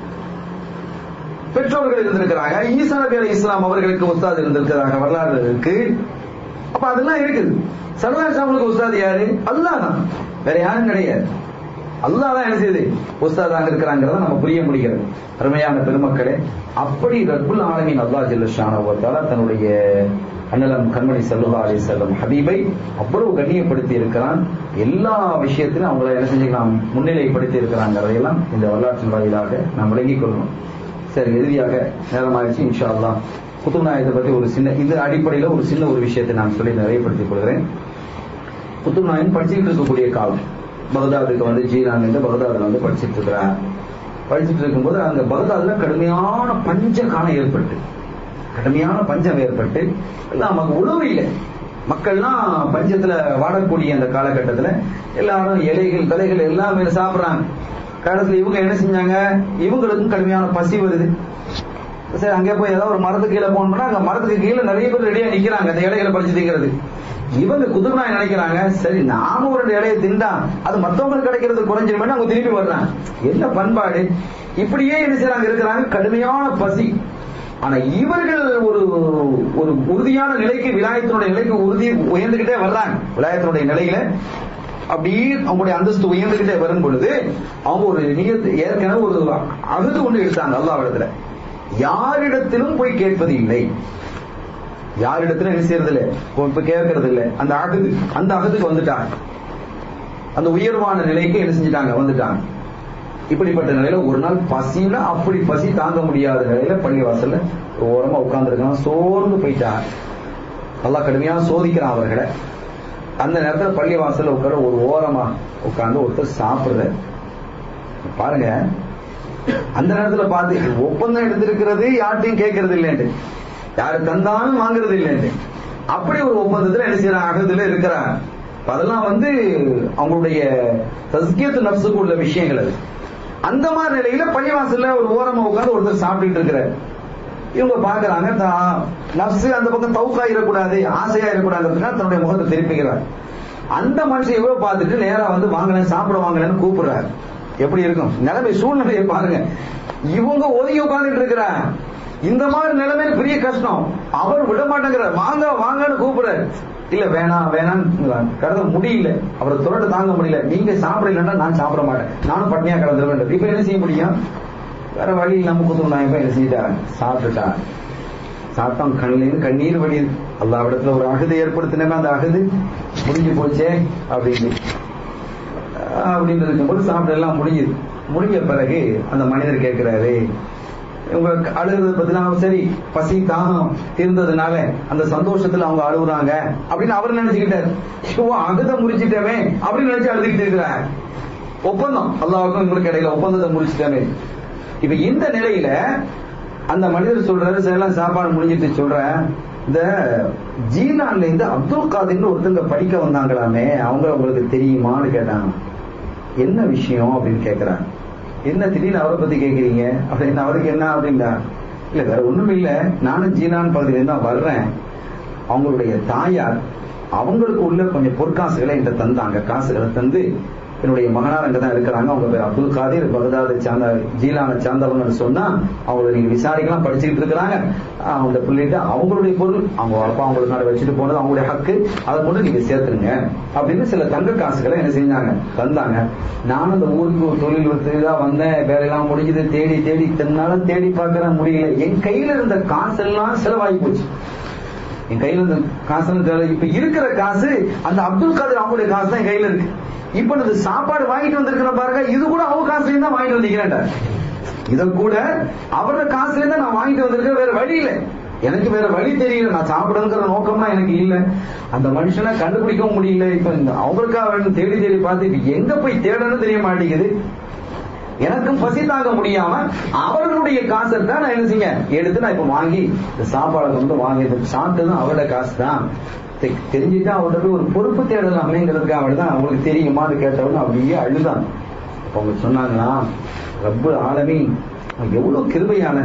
பெற்றோர்கள் இருந்திருக்கிறாங்க ஈசா நபி அலி இஸ்லாம் அவர்களுக்கு உஸ்தாது இருந்திருக்கிறாங்க வரலாறு இருக்கு அப்ப அதெல்லாம் இருக்குது சரதார் சாமலுக்கு உஸ்தாது யாரு அல்லாஹ் தான் வேற யாரும் கிடையாது அல்லாஹ் தான் என்ன செய்யுது உஸ்தாதாக இருக்கிறாங்கிறத நம்ம புரிய முடிகிறது அருமையான பெருமக்களே அப்படி ரப்புல் ஆலமின் அல்லாஹ் ஜில்லஷான தன்னுடைய அண்ணலம் கண்மணி செல்லுல்லா அலி செல்லம் ஹபீபை அவ்வளவு கண்ணியப்படுத்தி இருக்கிறான் எல்லா விஷயத்திலும் அவங்கள என்ன செஞ்சுக்கலாம் முன்னிலைப்படுத்தி இருக்கிறாங்கிறதையெல்லாம் இந்த வரலாற்றின் வாயிலாக நாம் விளங்கிக் கொள்ளணும் சரி இறுதியாக நேரமாயிடுச்சு இன்ஷா அல்லா குத்துப்நாயகத்தை பத்தி ஒரு சின்ன இந்த அடிப்படையில் ஒரு சின்ன ஒரு விஷயத்தை நான் சொல்லி நிறைவுபடுத்திக் கொள்கிறேன் குத்துப்நாயகன் படிச்சுக்கிட்டு இருக்கக்கூடிய காலம் பகதாதுக்கு வந்து ஜீரான் என்று பகதாதுல வந்து படிச்சுட்டு இருக்கிறார் படிச்சுட்டு இருக்கும்போது அங்க பகதாதுல கடுமையான பஞ்ச காலம் ஏற்பட்டு கடுமையான பஞ்சம் ஏற்பட்டு நமக்கு உணவு இல்லை மக்கள்லாம் பஞ்சத்துல வாடக்கூடிய அந்த காலகட்டத்துல எல்லாரும் இலைகள் தலைகள் எல்லாமே சாப்பிடுறாங்க காலத்துல இவங்க என்ன செஞ்சாங்க இவங்களுக்கும் கடுமையான பசி வருது சரி அங்கே போய் ஏதாவது ஒரு மரத்துக்கு கீழே போனோம்னா அங்க மரத்துக்கு கீழே நிறைய பேர் ரெடியா நிக்கிறாங்க அந்த இலைகளை பறிச்சு திங்கிறது இவங்க குதிரனாய் நினைக்கிறாங்க சரி நாம ஒரு இலையை திண்டா அது மத்தவங்களுக்கு கிடைக்கிறது குறைஞ்சிருமே அவங்க திரும்பி வர்றாங்க என்ன பண்பாடு இப்படியே என்ன செய்யறாங்க இருக்கிறாங்க கடுமையான பசி ஆனா இவர்கள் ஒரு ஒரு உறுதியான நிலைக்கு விலாயத்தினுடைய நிலைக்கு உறுதி உயர்ந்துகிட்டே வர்றாங்க விலாயத்தினுடைய நிலையில அப்படியே அவங்களுடைய அந்தஸ்து உயர்ந்துகிட்டே வரும் பொழுது அவங்க ஒரு நியத்து ஏற்கனவே ஒரு அகுது ஒன்று எடுத்தாங்க அல்லாவிடத்துல யாரிடத்திலும் போய் கேட்பது இல்லை யாரிடத்திலும் என்ன செய்யறது இல்லை இப்ப கேட்கறது இல்லை அந்த அகுது அந்த அகுதுக்கு வந்துட்டாங்க அந்த உயர்வான நிலைக்கு என்ன செஞ்சுட்டாங்க வந்துட்டாங்க இப்படிப்பட்ட நிலையில ஒரு நாள் பசியில அப்படி பசி தாங்க முடியாத நிலையில பள்ளிவாசல்ல ஒரு ஓரமா உட்கார்ந்துருக்காங்க சோர்ந்து போயிட்டாங்க நல்லா கடுமையா சோதிக்கிறான் அவர்களை அந்த நேரத்துல பள்ளிவாசல்ல உட்கார ஒரு ஓரமா உட்கார்ந்து ஒருத்தர் சாப்பிடுற பாருங்க அந்த நேரத்துல பார்த்து ஒப்பந்தம் எடுத்திருக்கிறது யார்ட்டையும் கேட்கறது இல்லைன்ட்டு யாரு தந்தாலும் வாங்குறது இல்லைன்ட்டு அப்படி ஒரு ஒப்பந்தத்துல என்ன செய்யறாங்க அகத்துல இருக்கிறாங்க அதெல்லாம் வந்து அவங்களுடைய தஸ்கியத்து நப்சுக்கு உள்ள விஷயங்கள் அது அந்த மாதிரி நிலையில பள்ளிவாசல்ல ஒரு ஓரமா உட்கார்ந்து ஒருத்தர் சாப்பிட்டுட்டு இருக்கிறார் இவங்க பாக்குறாங்க நப்சு அந்த பக்கம் தவுக்காயிடக்கூடாது ஆசையா இருக்கக்கூடாதுன்றதுக்காக தன்னுடைய முகத்தை திருப்பிக்கிறார் அந்த மனுஷன் இவ்வளவு பார்த்துட்டு நேரா வந்து வாங்கினேன் சாப்பிட வாங்கினேன்னு கூப்பிடுறாரு எப்படி இருக்கும் நிலைமை சூழ்நிலையை பாருங்க இவங்க ஒதுங்கி உட்கார்ந்துட்டு இருக்கிறார் இந்த மாதிரி நிலைமையில பெரிய கஷ்டம் அவர் விட மாட்டேங்கிறார் வாங்க வாங்கன்னு கூப்பிடுறாரு இல்ல வேணாம் வேணாம் கடந்த முடியல அவரை தொடர்ந்து தாங்க முடியல நீங்க சாப்பிடலன்னா நான் சாப்பிட மாட்டேன் நானும் பட்னியா கடந்துருவேன் இப்ப என்ன செய்ய முடியும் வேற வழி இல்லாம குத்துருந்தா இப்ப என்ன செஞ்சுட்டாங்க சாப்பிட்டுட்டாங்க சாப்பிட்டோம் கண்ணிலேருந்து கண்ணீர் வழியுது அல்லா இடத்துல ஒரு அகுது ஏற்படுத்தினமே அந்த அகுது முடிஞ்சு போச்சே அப்படின்னு அப்படின்னு இருக்கும்போது சாப்பிட எல்லாம் முடிஞ்சுது முடிஞ்ச பிறகு அந்த மனிதர் கேட்கிறாரு இவங்க அழுகுறது பத்தினா சரி பசி தாகம் தீர்ந்ததுனால அந்த சந்தோஷத்துல அவங்க அழுகுறாங்க அப்படின்னு அவர் நினைச்சுக்கிட்டாரு அகுத முறிச்சிட்டவே அப்படின்னு நினைச்சு அழுதுகிட்டு இருக்கிறார் ஒப்பந்தம் அல்லாவுக்கும் இவங்களுக்கு இடையில ஒப்பந்தத்தை முடிச்சிட்டவே இப்ப இந்த நிலையில அந்த மனிதர் சொல்றாரு சரியெல்லாம் சாப்பாடு முடிஞ்சிட்டு சொல்ற இந்த ஜீனான்ல இருந்து அப்துல் காதிர்னு ஒருத்தங்க படிக்க வந்தாங்களாமே அவங்க உங்களுக்கு தெரியுமான்னு கேட்டாங்க என்ன விஷயம் அப்படின்னு கேக்குறாங்க என்ன திடீர்னு அவரை பத்தி கேக்குறீங்க அப்படின்னு அவருக்கு என்ன அப்படின்னா இல்ல வேற ஒண்ணும் இல்ல நானும் ஜீனான் பகுதியில தான் வர்றேன் அவங்களுடைய தாயார் அவங்களுக்கு உள்ள கொஞ்சம் பொற்காசுகளை என்கிட்ட தந்தாங்க காசுகளை தந்து என்னுடைய மகனார் அங்கதான் இருக்கிறாங்க அவங்க பேர் அப்துல் காதிர் பகதாதை சார்ந்த ஜீலான சார்ந்தவங்கன்னு சொன்னா அவங்களை நீங்க விசாரிக்கலாம் படிச்சுக்கிட்டு இருக்கிறாங்க அவங்க பிள்ளைகிட்ட அவங்களுடைய பொருள் அவங்க அப்பா அவங்களுக்கு நாடு வச்சுட்டு போனது அவங்களுடைய ஹக்கு அதை கொண்டு நீங்க சேர்த்துருங்க அப்படின்னு சில தங்க காசுகளை என்ன செஞ்சாங்க தந்தாங்க நானும் அந்த ஊருக்கு ஒரு தொழில் தான் வந்தேன் வேலையெல்லாம் முடிஞ்சது தேடி தேடி தன்னாலும் தேடி பார்க்கற முடியல என் கையில இருந்த காசெல்லாம் செலவாகி போச்சு என் கையில இருந்த காசு இப்ப இருக்கிற காசு அந்த அப்துல் காதர் அவங்களுடைய காசு தான் என் கையில இருக்கு இப்ப இந்த சாப்பாடு வாங்கிட்டு வந்திருக்கிற பாருங்க இது கூட அவங்க காசுல தான் வாங்கிட்டு வந்திருக்கிறேன் இத கூட அவரோட காசுல இருந்தா நான் வாங்கிட்டு வந்திருக்கேன் வேற வழி இல்லை எனக்கு வேற வழி தெரியல நான் சாப்பிடணுங்கிற நோக்கம்லாம் எனக்கு இல்ல அந்த மனுஷனை கண்டுபிடிக்கவும் முடியல இப்ப இந்த அவங்களுக்காக தேடி தேடி பார்த்து இப்ப எங்க போய் தேடணும்னு தெரிய மாட்டேங்குது எனக்கும் பசி தாங்க முடியாம அவர்களுடைய காசை தான் நான் என்ன செய்ய எடுத்து நான் இப்ப வாங்கி இந்த சாப்பாடை கொண்டு வாங்கி சாப்பிட்டதும் அவரோட காசு தான் தெரிஞ்சுட்டா அவர்கிட்ட போய் ஒரு பொறுப்பு தேடலாமேங்கிறதுக்கு அவள் தான் அவங்களுக்கு தெரியுமான்னு கேட்டவொன்னு அப்படியே அழுதான் அவங்க சொன்னாங்களா ரப்பு ஆலமி எவ்வளவு கிருபையான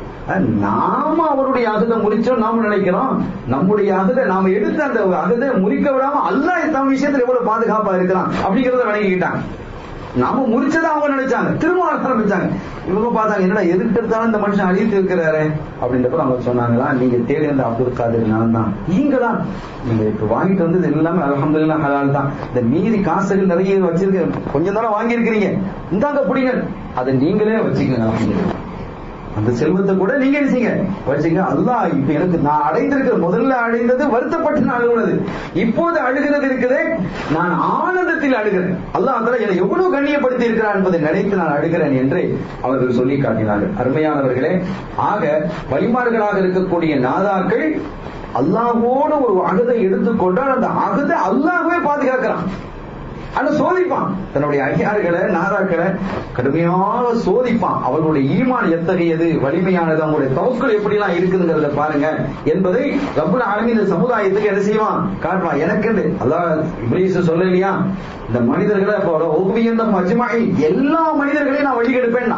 நாம அவருடைய அகதை முடிச்சோம் நாம நினைக்கிறோம் நம்முடைய அகதை நாம எடுத்து அந்த அகதை முறிக்க விடாம அல்ல தம் விஷயத்துல எவ்வளவு பாதுகாப்பா இருக்கிறான் அப்படிங்கறத விளங்கிக்கிட்டாங்க நாம முடிச்சதை அவங்க நினைச்சாங்க திரும்ப ஆரம்பிச்சாங்க இவங்க பார்த்தாங்க என்னடா எதுக்கு எடுத்தாலும் இந்த மனுஷன் அழித்து இருக்கிறாரு அப்படின்றப்ப அவங்க சொன்னாங்களா நீங்க தேடி வந்த அப்துல் காதர் நான் தான் நீங்களா நீங்க இப்ப வாங்கிட்டு வந்தது எல்லாமே அலமதுல்லா ஹலால் தான் இந்த மீதி காசுகள் நிறைய வச்சிருக்க கொஞ்சம் தானே வாங்கியிருக்கிறீங்க இந்தாங்க பிடிங்க அதை நீங்களே வச்சுக்கங்க அலமதுல்லா அந்த செல்வத்தை கூட நீங்க நினைச்சீங்க வச்சுங்க அல்லாஹ் இப்ப எனக்கு நான் அடைந்திருக்கிற முதல்ல அடைந்தது வருத்தப்பட்டு நான் அழுகுனது இப்போது அழுகிறது இருக்குதே நான் ஆனந்தத்தில் அழுகிறேன் அல்லாஹ் அதில் என்னை எவ்வளவு கண்ணியப்படுத்தி இருக்கிறார் என்பதை நினைத்து நான் அழுகிறேன் என்று அவர்கள் சொல்லி காட்டினார்கள் அருமையானவர்களே ஆக வழிமாறுகளாக இருக்கக்கூடிய நாதாக்கள் அல்லாஹோடு ஒரு அகதை எடுத்துக்கொண்டால் அந்த அகதை அல்லாஹவே பாதுகாக்கிறான் ஆனா சோதிப்பான் தன்னுடைய அடியார்களை நாதாக்களை கடுமையாக சோதிப்பான் அவர்களுடைய ஈமான் எத்தகையது வலிமையானது அவங்களுடைய தவக்கள் எப்படி எல்லாம் இருக்குதுங்கிறத பாருங்க என்பதை ரப்புல ஆலமி இந்த சமுதாயத்துக்கு என்ன செய்வான் காட்டுவான் எனக்கு அதான் இப்ரீஸ் சொல்ல இல்லையா இந்த மனிதர்களை ஒகுவியந்தம் அஜ்மாயி எல்லா மனிதர்களையும் நான் வழிகெடுப்பேன்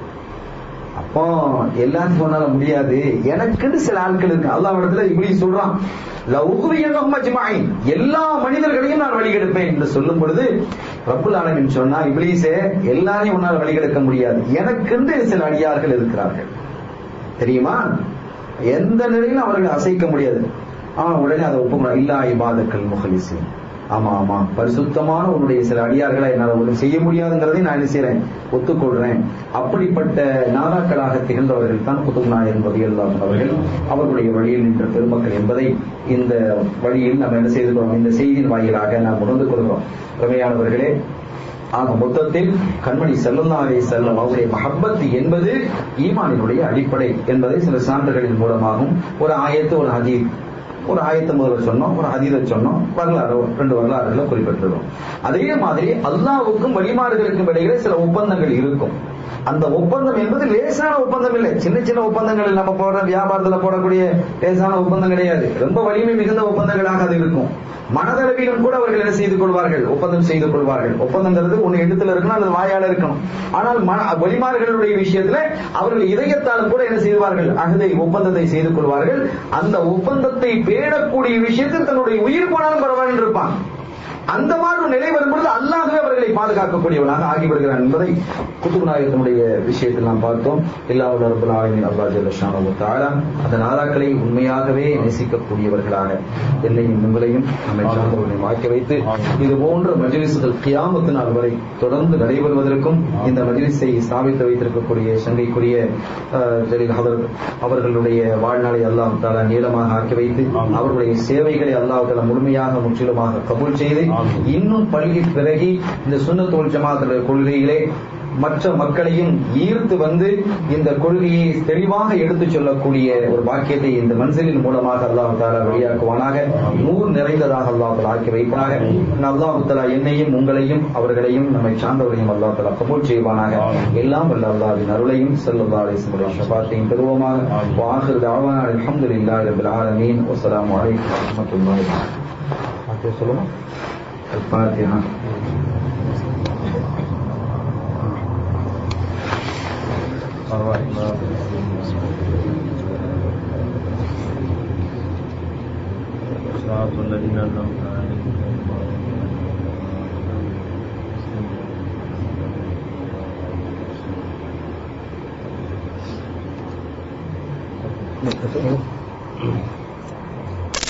அப்போ எல்லாத்தையும் சொன்னால முடியாது எனக்குன்னு சில ஆட்கள் இருக்கு அல்லாஹ் இடத்துல இப்படி சொல்றான் எல்லா மனிதர்களையும் நான் வழிகெடுப்பேன் என்று சொல்லும் பொழுது ரப்புல் ஆலமின் சொன்னா இப்ளீஸே எல்லாரையும் உன்னால் வழிகெடுக்க முடியாது எனக்கென்று சில அடியார்கள் இருக்கிறார்கள் தெரியுமா எந்த நிலையிலும் அவர்கள் அசைக்க முடியாது ஆனா உடனே அதை ஒப்புக்கணும் இல்லா இபாதக்கல் முகலிசு ஆமா ஆமா பரிசுத்தமான உன்னுடைய சில அடியார்களை என்னால் ஒன்றும் செய்ய முடியாதுங்கிறதை நான் என்ன செய்யறேன் ஒத்துக்கொள்றேன் அப்படிப்பட்ட நாதாக்களாக திகழ்ந்தவர்கள் தான் குத்துப் நாயகன் பதியல்லாஹ் அவர்கள் அவர்களுடைய வழியில் நின்ற பெருமக்கள் என்பதை இந்த வழியில் நம்ம என்ன செய்துள்ளோம் இந்த செய்தியின் வாயிலாக நாம் உணர்ந்து கொள்கிறோம் ரமையானவர்களே ஆக மொத்தத்தில் கண்மணி செல்லல்லா அலை செல்லம் அவருடைய மஹப்பத் என்பது ஈமானினுடைய அடிப்படை என்பதை சில சான்றுகளின் மூலமாகவும் ஒரு ஆயத்து ஒரு ஹதீத் ஒரு ஆயத்த முதல்ல சொன்னோம் ஒரு ஹதீதை சொன்னோம் வரலாறு ரெண்டு வரலாறுகளை குறிப்பிட்டிருக்கோம் அதே மாதிரி அல்லாவுக்கும் வழிமாறுகளுக்கும் இடையில சில ஒப்பந்தங்கள் இருக்கும் அந்த ஒப்பந்தம் என்பது லேசான ஒப்பந்தம் இல்லை சின்ன சின்ன ஒப்பந்தங்கள் நம்ம போடுற வியாபாரத்துல போடக்கூடிய லேசான ஒப்பந்தம் கிடையாது ரொம்ப வலிமை மிகுந்த ஒப்பந்தங்களாக அது இருக்கும் மனதளவிலும் கூட அவர்கள் என்ன செய்து கொள்வார்கள் ஒப்பந்தம் செய்து கொள்வார்கள் ஒப்பந்தங்கிறது ஒண்ணு எழுத்துல இருக்கணும் அல்லது வாயால இருக்கணும் ஆனால் மன வழிமாறுகளுடைய விஷயத்துல அவர்கள் இதயத்தாலும் கூட என்ன செய்வார்கள் அகதை ஒப்பந்தத்தை செய்து கொள்வார்கள் அந்த ஒப்பந்தத்தை பேணக்கூடிய விஷயத்தில் தன்னுடைய உயிர் போனாலும் பரவாயில்லை இருப்பான் அந்த மாதிரி ஒரு நிலை வரும்பொழுது அல்லாஹ்வே அவர்களை பாதுகாக்கக்கூடியவனாக ஆகி வருகிறான் என்பதை குத்துப் நாயகத்தினுடைய விஷயத்தில் நாம் பார்த்தோம் இல்லா ரபுல் ஆலமின் அல்லா ஜல்லஷானு தாலா அந்த நாதாக்களை உண்மையாகவே நேசிக்கக்கூடியவர்களாக என்னையும் உங்களையும் நம்மை சார்ந்தவர்களையும் ஆக்கி வைத்து இது போன்ற மஜ்லிஸ்கள் கியாமத்து நாள் வரை தொடர்ந்து நடைபெறுவதற்கும் இந்த மஜ்லிஸை ஸ்தாபித்து வைத்திருக்கக்கூடிய சங்கைக்குரிய அஹ், ஜலீல் ஹதர் அவர்களுடைய வாழ்நாளை அல்லாஹ் தாலா நீளமாக ஆக்கி வைத்து அவர்களுடைய சேவைகளை அல்லாஹ் தாலா முழுமையாக முற்றிலுமாக கபூல் செய்து இன்னும் பல்கி பிறகி இந்த சுன்னத்தோல் ஜமாத்துடைய கொள்கையிலே மற்ற மக்களையும் ஈர்த்து வந்து இந்த கொள்கையை தெளிவாக எடுத்துச் சொல்லக்கூடிய ஒரு பாக்கியத்தை இந்த மன்சிலின் மூலமாக அல்லாஹ் தாலா வெளியாக்குவானாக நூறு நிறைந்ததாக அல்லாஹ் தாலா ஆக்கி வைப்பானாக அல்லாஹ் தாலா என்னையும் உங்களையும் அவர்களையும் நம்மை சார்ந்தவர்களையும் அல்லாஹ் தாலா கபூல் செய்வானாக எல்லாம் வல்ல அல்லாஹ்வின் அருளையும் ஸல்லல்லாஹு அலைஹி வஸல்லம் ஷஃபாத்தையும் பெறுவோமாக வாஹிர் தஅவானா அல்ஹம்துலில்லாஹி ரப்பில் ஆலமீன் வஸ்ஸலாமு அலைக்கும் வரஹ்மத்துல்லாஹி வபரகாத்துஹு சொல்லுங்க الفاتحة صراط الذين أنعمت عليهم متفق